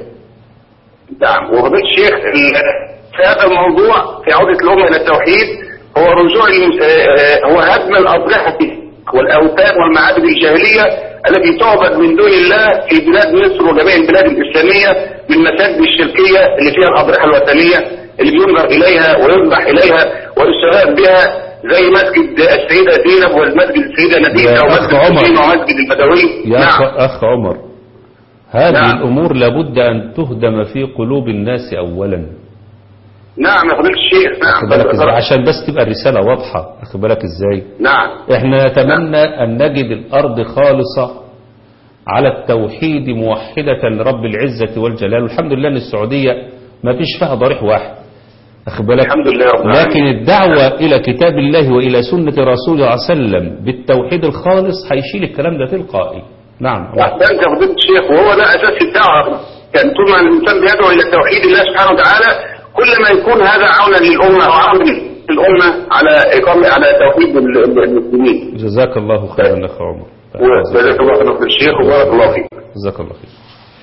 نعم وفضيلة الشيخ ال- في هذا الموضوع في عودة الأمة إلى التوحيد هو رجوع المس- آه، هو هدم الأضرحة والأوثان والمعابد الجاهلية التي تعبد من دون الله في بلاد مصر وجميع البلاد الإسلامية بالمساجد الشركية اللي فيها الأضرحة الوثنية اللي بينظر إليها ويذبح إليها ويستغاث بها زي مسجد السيدة زينب والمسجد السيدة يا نبيلة أخ ومسجد عمر. حسين ومسجد البدوي يا أخ, نعم أخ عمر هذه نعم. الأمور لابد أن تهدم في قلوب الناس أولا نعم يا فضيلة الشيخ نعم أخد بالك إزاي؟ عشان بس تبقى الرسالة واضحة أخد بالك إزاي نعم احنا نتمنى أن نجد الأرض خالصة على التوحيد موحدة لرب العزة والجلال والحمد لله أن السعودية ما فيش فيها ضريح واحد أخد بالك الحمد لله رب العالمين. لكن الدعوة إلى كتاب الله وإلى سنة رسوله صلى الله عليه وسلم بالتوحيد الخالص هيشيل الكلام ده تلقائي نعم أحسنت يا فضيلة الشيخ وهو ده أساس الدعوة كان طول ما الإنسان بيدعو إلى توحيد الله سبحانه وتعالى كل ما يكون هذا عونا للأمة أو عونا للأمة على إقامة على توحيد ال- ال- المسلمين جزاك الله خيرا يا أخ عمر وجزاك الله خير فضيلة الشيخ وبارك الله فيك جزاك الله خير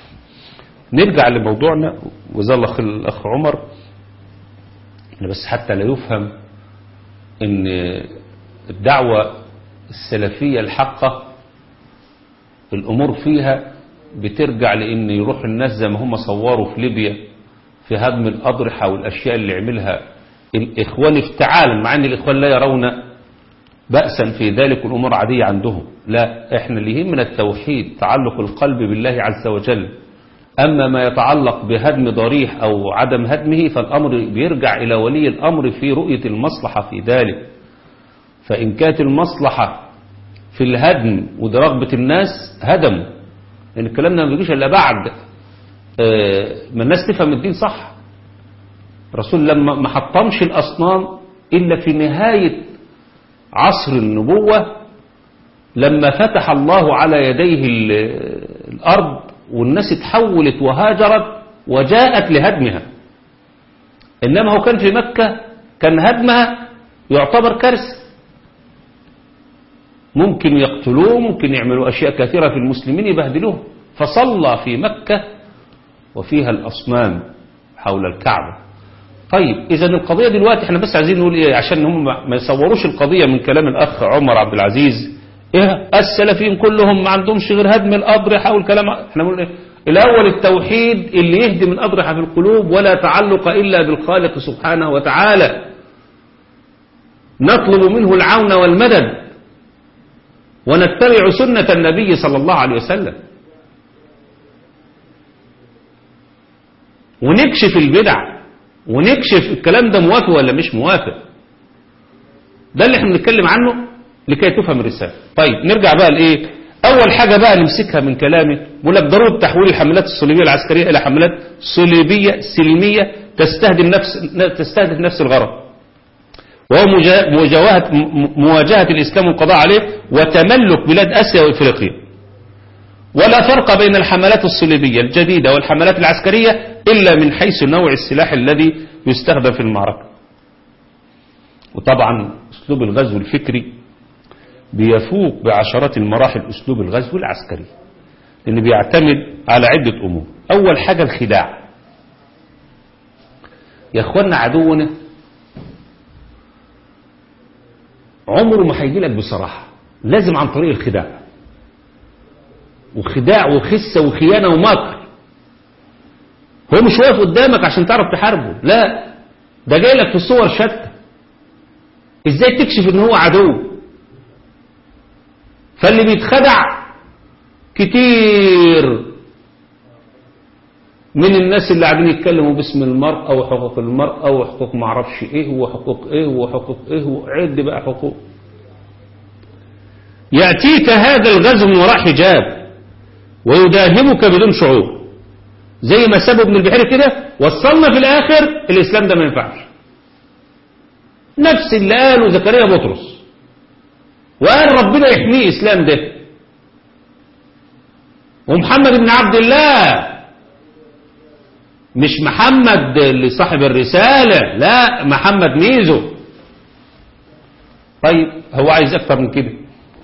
نرجع لموضوعنا وظل خل الأخ عمر بس حتى لا يفهم ان الدعوة السلفية الحقة الأمور فيها بترجع لأن يروح الناس زي ما هم صوروا في ليبيا في هدم الأضرحة والأشياء اللي عملها الإخوان افتعالا مع أن الإخوان لا يرون بأسا في ذلك والأمور عادية عندهم لا احنا اللي يهمنا التوحيد تعلق القلب بالله عز وجل أما ما يتعلق بهدم ضريح أو عدم هدمه فالأمر بيرجع إلى ولي الأمر في رؤية المصلحة في ذلك فإن كانت المصلحة في الهدم ودي رغبة الناس هدموا لأن الكلام ده ما بيجيش إلا بعد آه، ما الناس تفهم الدين صح الرسول لما ما حطمش الأصنام إلا في نهاية عصر النبوة لما فتح الله على يديه ال- الأرض والناس اتحولت وهاجرت وجاءت لهدمها إنما هو كان في مكة كان هدمها يعتبر كارثة ممكن يقتلوه ممكن يعملوا أشياء كثيرة في المسلمين يبهدلوه فصلى في مكة وفيها الأصنام حول الكعبة طيب إذا القضية دلوقتي احنا بس عايزين نقول إيه عشان هم ما يصوروش القضية من كلام الأخ عمر عبد العزيز إيه السلفيين كلهم ما عندهمش غير هدم الأضرحة والكلام احنا بنقول إيه الأول التوحيد اللي يهدم الأضرحة في القلوب ولا تعلق إلا بالخالق سبحانه وتعالى نطلب منه العون والمدد ونتبع سنة النبي صلى الله عليه وسلم ونكشف البدع ونكشف الكلام ده موافق ولا مش موافق ده اللي احنا بنتكلم عنه لكي تفهم الرسالة طيب نرجع بقى لايه اول حاجة بقى نمسكها من كلامه بيقول لك ضرورة تحويل الحملات الصليبية العسكرية الى حملات صليبية سلمية تستهدف نفس تستهدف نفس الغرض وهو مواجهة مواجهة الإسلام والقضاء عليه وتملك بلاد آسيا وإفريقيا ولا فرق بين الحملات الصليبية الجديدة والحملات العسكرية إلا من حيث نوع السلاح الذي يستخدم في المعركة وطبعا أسلوب الغزو الفكري بيفوق بعشرات المراحل أسلوب الغزو العسكري لأنه بيعتمد على عدة أمور أول حاجة الخداع يا أخوانا عدونا عمره ما هيجي لك بصراحة لازم عن طريق الخداع وخداع وخسة وخيانة ومكر هو مش واقف قدامك عشان تعرف تحاربه لا ده جاي لك في صور شتى ازاي تكشف ان هو عدو فاللي بيتخدع كتير من الناس اللي قاعدين يتكلموا باسم المرأة وحقوق المرأة وحقوق معرفش ايه وحقوق ايه وحقوق ايه وعد بقى حقوق يأتيك هذا الغزو من وراء حجاب ويداهمك بدون شعور زي ما سابوا ابن البحيري كده وصلنا في الاخر الاسلام ده ما ينفعش نفس اللي قاله زكريا بطرس وقال ربنا يحميه الاسلام ده ومحمد بن عبد الله مش محمد اللي صاحب الرسالة لا محمد ميزو طيب هو عايز اكتر من كده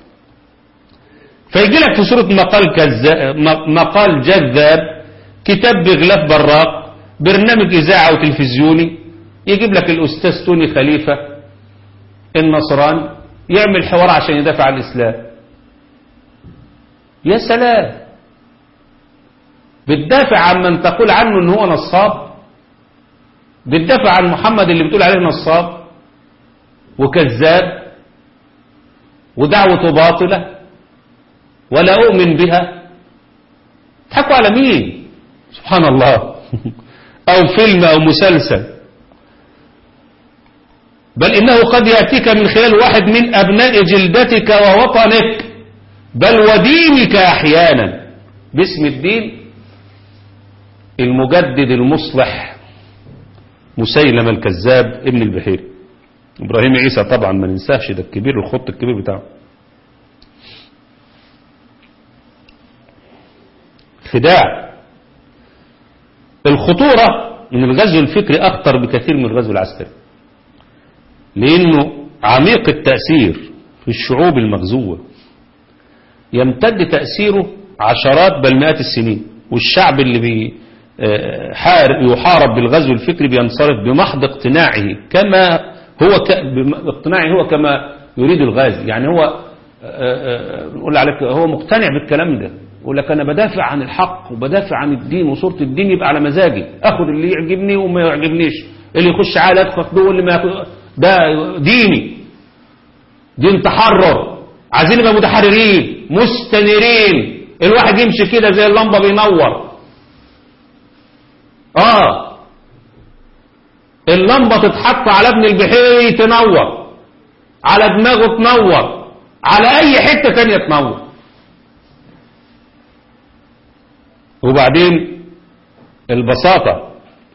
فيجي لك في صورة مقال, كذاب مقال جذاب كتاب بغلاف براق برنامج إذاعة وتلفزيوني يجيب لك الأستاذ توني خليفة النصران يعمل حوار عشان يدافع عن الإسلام يا سلام بتدافع عن من تقول عنه ان هو نصاب بتدافع عن محمد اللي بتقول عليه نصاب وكذاب ودعوته باطلة ولا أؤمن بها تحكوا على مين سبحان الله أو فيلم أو مسلسل بل إنه قد يأتيك من خلال واحد من أبناء جلدتك ووطنك بل ودينك أحيانا باسم الدين المجدد المصلح مسيلم الكذاب ابن البحيري إبراهيم عيسى طبعا ما ننساش ده الكبير الخط الكبير بتاعه خداع الخطورة من الغزو الفكري أخطر بكثير من الغزو العسكري لأنه عميق التأثير في الشعوب المغزوة يمتد تأثيره عشرات بل مئات السنين والشعب اللي بي يحارب بالغزو الفكري بينصرف بمحض اقتناعه كما هو ك... اقتناعه هو كما يريد الغازي يعني هو نقول عليك هو مقتنع بالكلام ده يقول لك انا بدافع عن الحق وبدافع عن الدين وصورة الدين يبقى على مزاجي اخد اللي يعجبني وما يعجبنيش اللي يخش عالي ادخل واللي ما ياخد ده ديني دين تحرر عايزين نبقى متحررين مستنيرين الواحد يمشي كده زي اللمبه بينور اه اللمبة تتحط على ابن البحيري تنور على دماغه تنور على اي حتة تانية تنور وبعدين البساطة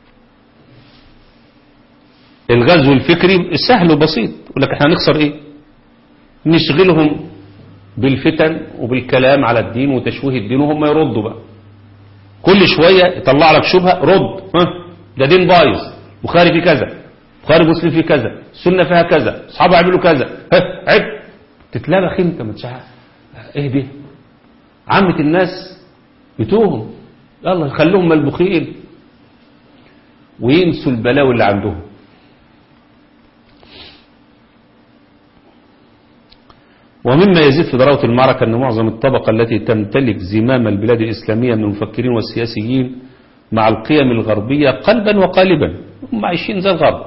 الغزو الفكري سهل وبسيط يقول لك احنا هنخسر ايه نشغلهم بالفتن وبالكلام على الدين وتشويه الدين وهم يردوا بقى كل شوية يطلع لك شبهة رد ها ده دين بايظ بخاري في كذا بخاري مسلم في كذا السنة فيها كذا اصحابه يعملوا كذا ها عد تتلبخ انت ما تشعر ايه دي عامة الناس يتوهم يلا خلوهم ملبوخين وينسوا البلاوي اللي عندهم ومما يزيد في ضراوة المعركة أن معظم الطبقة التي تمتلك زمام البلاد الإسلامية من المفكرين والسياسيين مع القيم الغربية قلبا وقالبا هم عايشين زي الغرب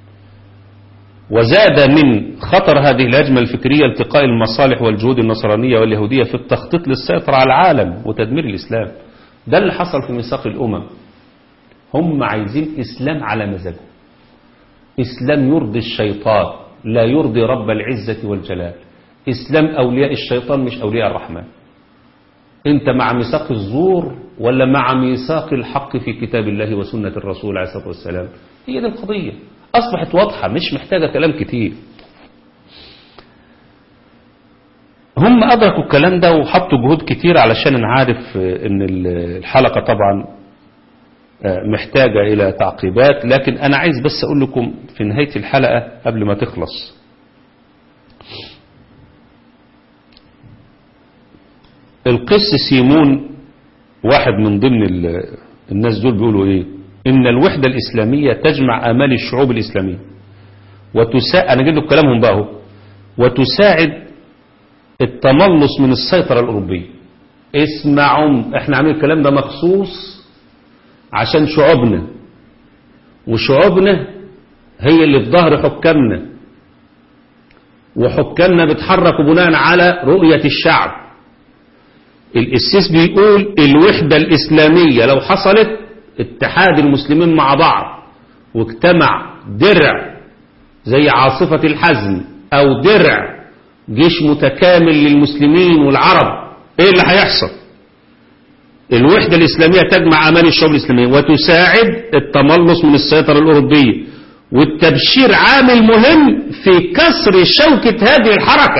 وزاد من خطر هذه الهجمة الفكرية التقاء المصالح والجهود النصرانية واليهودية في التخطيط للسيطرة على العالم وتدمير الإسلام ده اللي حصل في ميثاق الأمم هم عايزين إسلام على مزاجهم إسلام يرضي الشيطان لا يرضي رب العزة والجلال إسلام أولياء الشيطان مش أولياء الرحمن أنت مع ميثاق الزور ولا مع ميثاق الحق في كتاب الله وسنة الرسول عليه الصلاة والسلام هي دي القضية أصبحت واضحة مش محتاجة كلام كتير هم أدركوا الكلام ده وحطوا جهود كتير علشان أنا عارف أن الحلقة طبعا محتاجة إلى تعقيبات لكن أنا عايز بس أقول لكم في نهاية الحلقة قبل ما تخلص القس سيمون واحد من ضمن الناس دول بيقولوا ايه ان الوحدة الاسلامية تجمع امال الشعوب الاسلامية وتساعد انا جيب كلامهم بقى اهو وتساعد التملص من السيطرة الاوروبية اسمعوا احنا عاملين الكلام ده مخصوص عشان شعوبنا وشعوبنا هي اللي في ظهر حكامنا وحكامنا بيتحركوا بناء على رؤية الشعب القسيس بيقول الوحدة الإسلامية لو حصلت اتحاد المسلمين مع بعض واجتمع درع زي عاصفة الحزم أو درع جيش متكامل للمسلمين والعرب ايه اللي هيحصل الوحدة الإسلامية تجمع أمان الشعوب الإسلامية وتساعد التملص من السيطرة الأوروبية والتبشير عامل مهم في كسر شوكة هذه الحركة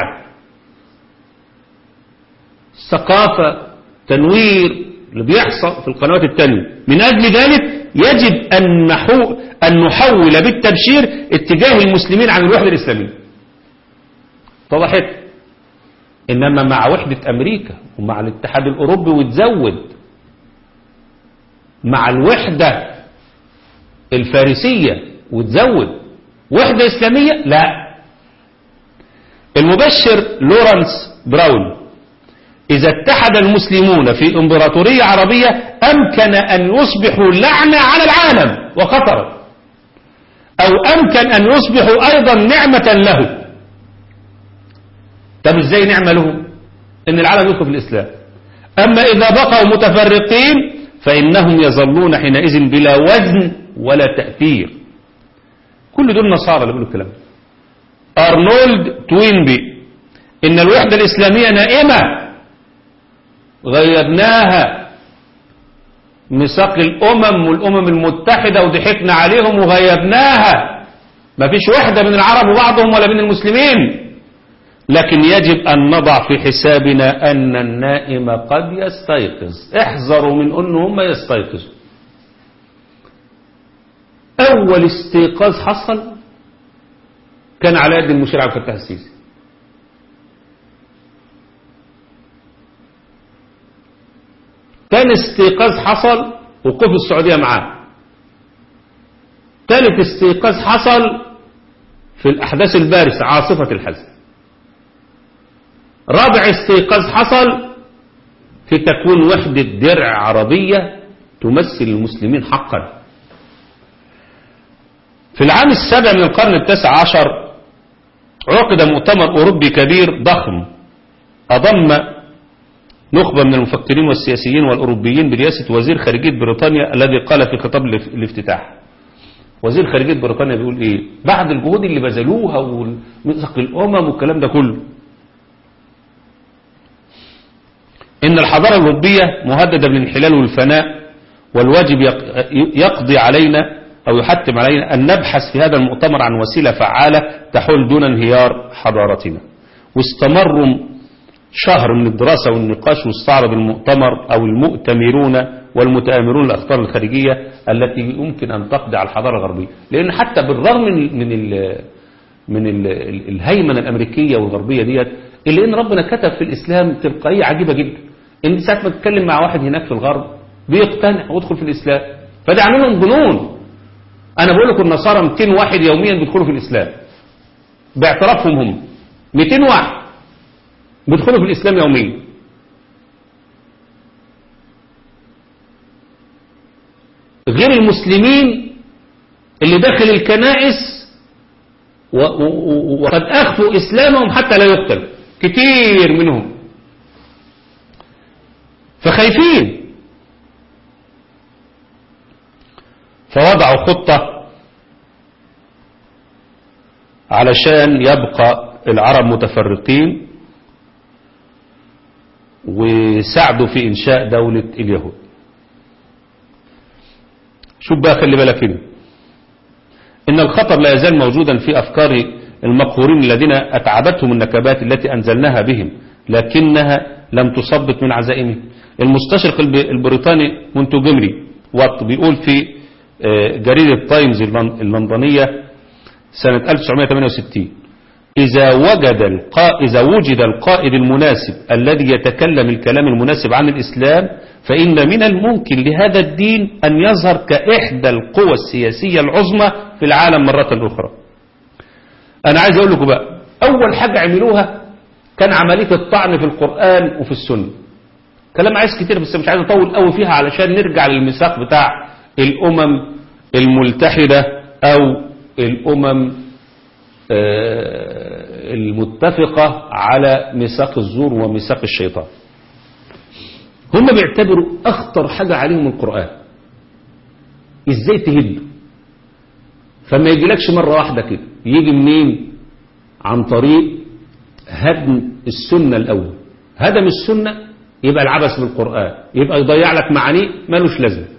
ثقافة تنوير اللي بيحصل في القنوات التانية من أجل ذلك يجب أن, نحو أن نحول بالتبشير اتجاه المسلمين عن الوحدة الإسلامية طبعت إنما مع وحدة أمريكا ومع الاتحاد الأوروبي وتزود مع الوحدة الفارسية وتزود وحدة إسلامية لا المبشر لورانس براون إذا اتحد المسلمون في إمبراطورية عربية أمكن أن يصبحوا لعنة على العالم وخطرا أو أمكن أن يصبحوا أيضا نعمة له طب إزاي نعمة لهم إن العالم يدخل في الإسلام أما إذا بقوا متفرقين فإنهم يظلون حينئذ بلا وزن ولا تأثير كل دول نصارى اللي بيقولوا الكلام أرنولد توينبي إن الوحدة الإسلامية نائمة غيرناها ميثاق الأمم والأمم المتحدة وضحكنا عليهم وغيرناها ما فيش وحدة بين العرب وبعضهم ولا بين المسلمين لكن يجب أن نضع في حسابنا أن النائم قد يستيقظ احذروا من أن هم يستيقظوا أول استيقاظ حصل كان على يد المشير عبد الفتاح السيسي تاني استيقاظ حصل وقوف السعودية معاه ثالث استيقاظ حصل في الأحداث البارزة عاصفة الحزن رابع استيقاظ حصل في تكوين وحدة درع عربية تمثل المسلمين حقا في العام السابع من القرن التاسع عشر عقد مؤتمر أوروبي كبير ضخم أضم نخبة من المفكرين والسياسيين والأوروبيين برئاسة وزير خارجية بريطانيا الذي قال في خطاب الافتتاح وزير خارجية بريطانيا بيقول ايه بعد الجهود اللي بذلوها ومسق الأمم والكلام ده كله إن الحضارة الأوروبية مهددة بالانحلال والفناء والواجب يقضي علينا أو يحتم علينا أن نبحث في هذا المؤتمر عن وسيلة فعالة تحول دون انهيار حضارتنا واستمروا شهر من الدراسة والنقاش واستعرض المؤتمر أو المؤتمرون والمتآمرون الأخطار الخارجية التي يمكن أن تقضي على الحضارة الغربية لأن حتى بالرغم من من ال من ال الهيمنة الأمريكية والغربية ديت إلا إن ربنا كتب في الإسلام تلقائية عجيبة جدا إن ساعة ما تتكلم مع واحد هناك في الغرب بيقتنع ويدخل في الإسلام فده عاملهم جنون أنا بقول لكم النصارى 200 واحد يوميا بيدخلوا في الإسلام باعترافهم هم 200 واحد بيدخلوا في الإسلام يوميا غير المسلمين اللي داخل الكنائس و- و- و- وقد أخفوا إسلامهم حتى لا يقتل كتير منهم فخايفين فوضعوا خطة علشان يبقى العرب متفرقين وساعدوا في إنشاء دولة اليهود شوف بقى خلي بالك هنا إن الخطر لا يزال موجودا في أفكار المقهورين الذين أتعبتهم النكبات التي أنزلناها بهم لكنها لم تصبت من عزائمهم المستشرق الب- البريطاني مونتجومري وات بيقول في آه، جريدة تايمز المن- اللندنية سنة 1968 إذا وجد القا... إذا وجد القائد المناسب الذي يتكلم الكلام المناسب عن الإسلام فإن من الممكن لهذا الدين أن يظهر كإحدى القوى السياسية العظمى في العالم مرة أخرى أنا عايز أقول لكم بقى أول حاجة عملوها كان عملية الطعن في القرآن وفي السنة كلام عايز كتير بس مش عايز أطول قوي فيها علشان نرجع للميثاق بتاع الأمم الملتحدة أو الأمم آه، المتفقة على ميثاق الزور وميثاق الشيطان هم بيعتبروا أخطر حاجة عليهم القرآن إزاي تهده فما يجيلكش مرة واحدة كده يجي منين عن طريق هدم السنة الأول هدم السنة يبقى العبث بالقرآن يبقى يضيع لك معانيه ملوش لازمه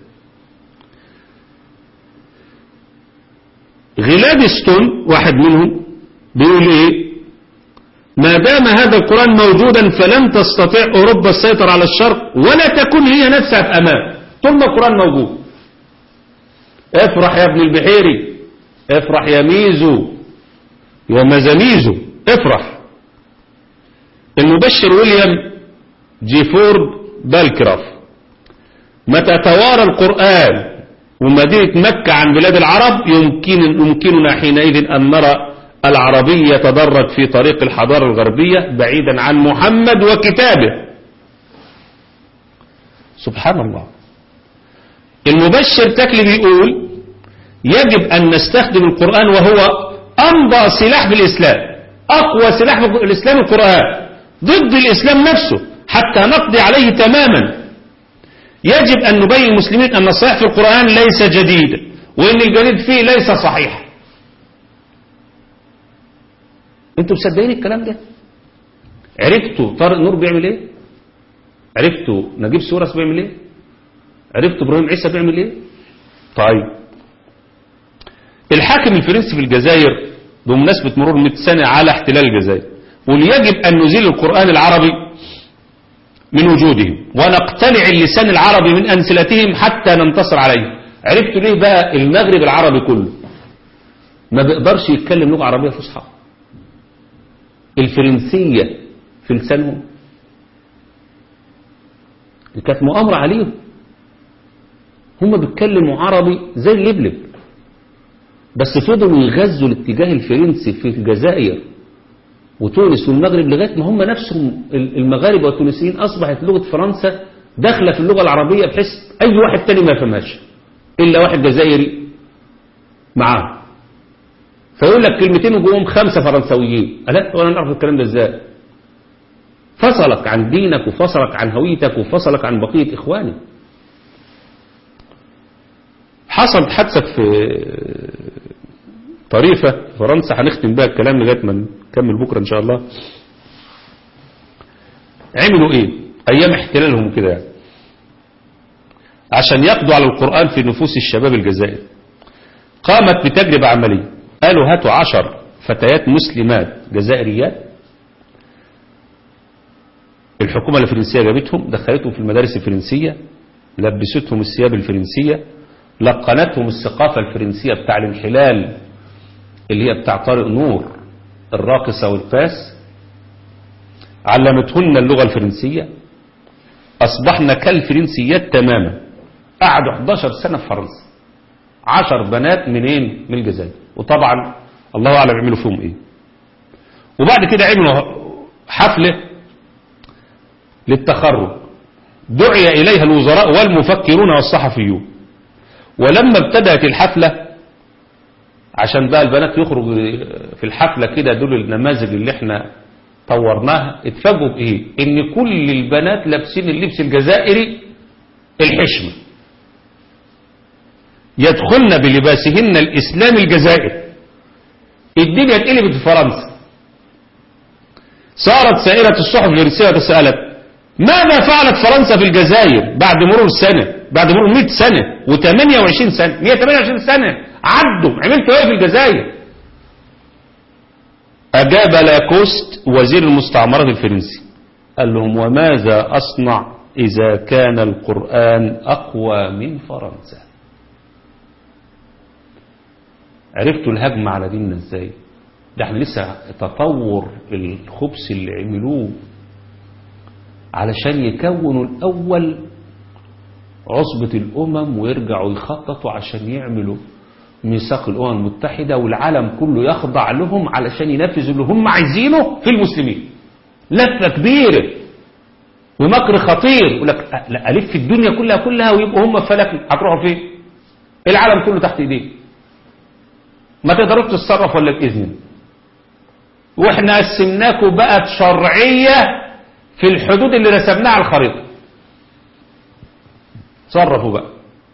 غلادستون واحد منهم بيقول ايه ما دام هذا القرآن موجودا فلن تستطيع أوروبا السيطرة على الشرق ولا تكون هي نفسها في أمان طول ما القرآن موجود افرح يا ابن البحيري افرح يا ميزو يا مزاميزو افرح المبشر ويليام جيفورد بالكراف متى توارى القرآن ومدينة مكة عن بلاد العرب يمكن يمكننا حينئذ أن نرى العربي يتدرج في طريق الحضارة الغربية بعيدا عن محمد وكتابه سبحان الله المبشر تكلي بيقول يجب أن نستخدم القرآن وهو أمضى سلاح في الإسلام أقوى سلاح في الإسلام القرآن ضد الإسلام نفسه حتى نقضي عليه تماما يجب أن نبين المسلمين أن الصحيح في القرآن ليس جديدا وأن الجديد فيه ليس صحيح انتوا مصدقين الكلام ده عرفتوا طارق نور بيعمل ايه عرفتوا نجيب سورس بيعمل ايه عرفتوا ابراهيم عيسى بيعمل ايه طيب الحاكم الفرنسي في الجزائر بمناسبة مرور 100 سنة على احتلال الجزائر وليجب أن نزيل القرآن العربي من وجودهم ونقتلع اللسان العربي من أنسلتهم حتى ننتصر عليه عرفتوا ليه بقى المغرب العربي كله ما بيقدرش يتكلم لغة عربية فصحى الفرنسية في لسانهم دي كانت مؤامرة عليهم هم بيتكلموا عربي زي اللبلب بس فضلوا يغزوا الاتجاه الفرنسي في الجزائر وتونس والمغرب لغاية ما هم نفسهم المغاربة والتونسيين أصبحت لغة فرنسا داخلة في اللغة العربية بحيث أي واحد تاني ما يفهمهاش إلا واحد جزائري معاه فيقول لك كلمتين وجوهم خمسة فرنسويين لا ولا نعرف الكلام ده ازاي فصلك عن دينك وفصلك عن هويتك وفصلك عن بقية إخوانك حصلت حادثة في طريفة في فرنسا هنختم بها الكلام لغاية ما نكمل بكرة إن شاء الله عملوا إيه أيام احتلالهم كده يعني عشان يقضوا على القرآن في نفوس الشباب الجزائر قامت بتجربة عملية قالوا هاتوا عشر فتيات مسلمات جزائريات الحكومة الفرنسية جابتهم دخلتهم في المدارس الفرنسية لبستهم الثياب الفرنسية لقنتهم الثقافة الفرنسية بتاع الانحلال اللي هي بتاع طارق نور الراقصة والفاس علمتهن اللغة الفرنسية أصبحنا كالفرنسيات تماما قعدوا 11 سنة في فرنسا عشر بنات منين من الجزائر وطبعا الله أعلم يعملوا فيهم إيه وبعد كده عملوا حفلة للتخرج دعي إليها الوزراء والمفكرون والصحفيون ولما ابتدأت الحفلة عشان بقى البنات يخرجوا في الحفلة كده دول النماذج اللي احنا طورناها اتفاجئوا بايه ان كل البنات لابسين اللبس الجزائري الحشمة يدخلن بلباسهن الاسلام الجزائري الدنيا اتقلبت في فرنسا صارت سائرة الصحف الفرنسية تسألت ماذا فعلت فرنسا في الجزائر بعد مرور سنة بعد مرور 100 سنة و28 سنة 128 سنة عدوا عملتوا ايه في الجزائر أجاب لاكوست وزير المستعمرات الفرنسي قال لهم وماذا أصنع إذا كان القرآن أقوى من فرنسا عرفتوا الهجمة على ديننا ازاي ده احنا لسه تطور الخبث اللي عملوه علشان يكونوا الأول عصبة الأمم ويرجعوا يخططوا عشان يعملوا ميثاق الأمم المتحدة والعالم كله يخضع لهم علشان ينفذوا اللي هم عايزينه في المسلمين لفة كبيرة ومكر خطير يقول لك لا ألف الدنيا كلها كلها ويبقوا هم فلك هتروحوا فين العالم كله تحت ايديه ما تقدروش تتصرف ولا بإذن واحنا قسمناكم بقت شرعية في الحدود اللي رسمناها على الخريطة تصرفوا بقى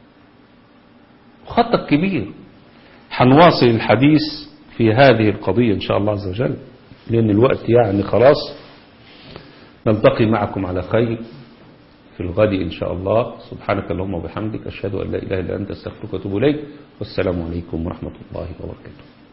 خطك كبير هنواصل الحديث في هذه القضية إن شاء الله عز وجل لأن الوقت يعني خلاص نلتقي معكم على خير في الغد إن شاء الله سبحانك اللهم وبحمدك أشهد أن لا إله إلا أنت استغفرك وأتوب إليك والسلام عليكم ورحمة الله وبركاته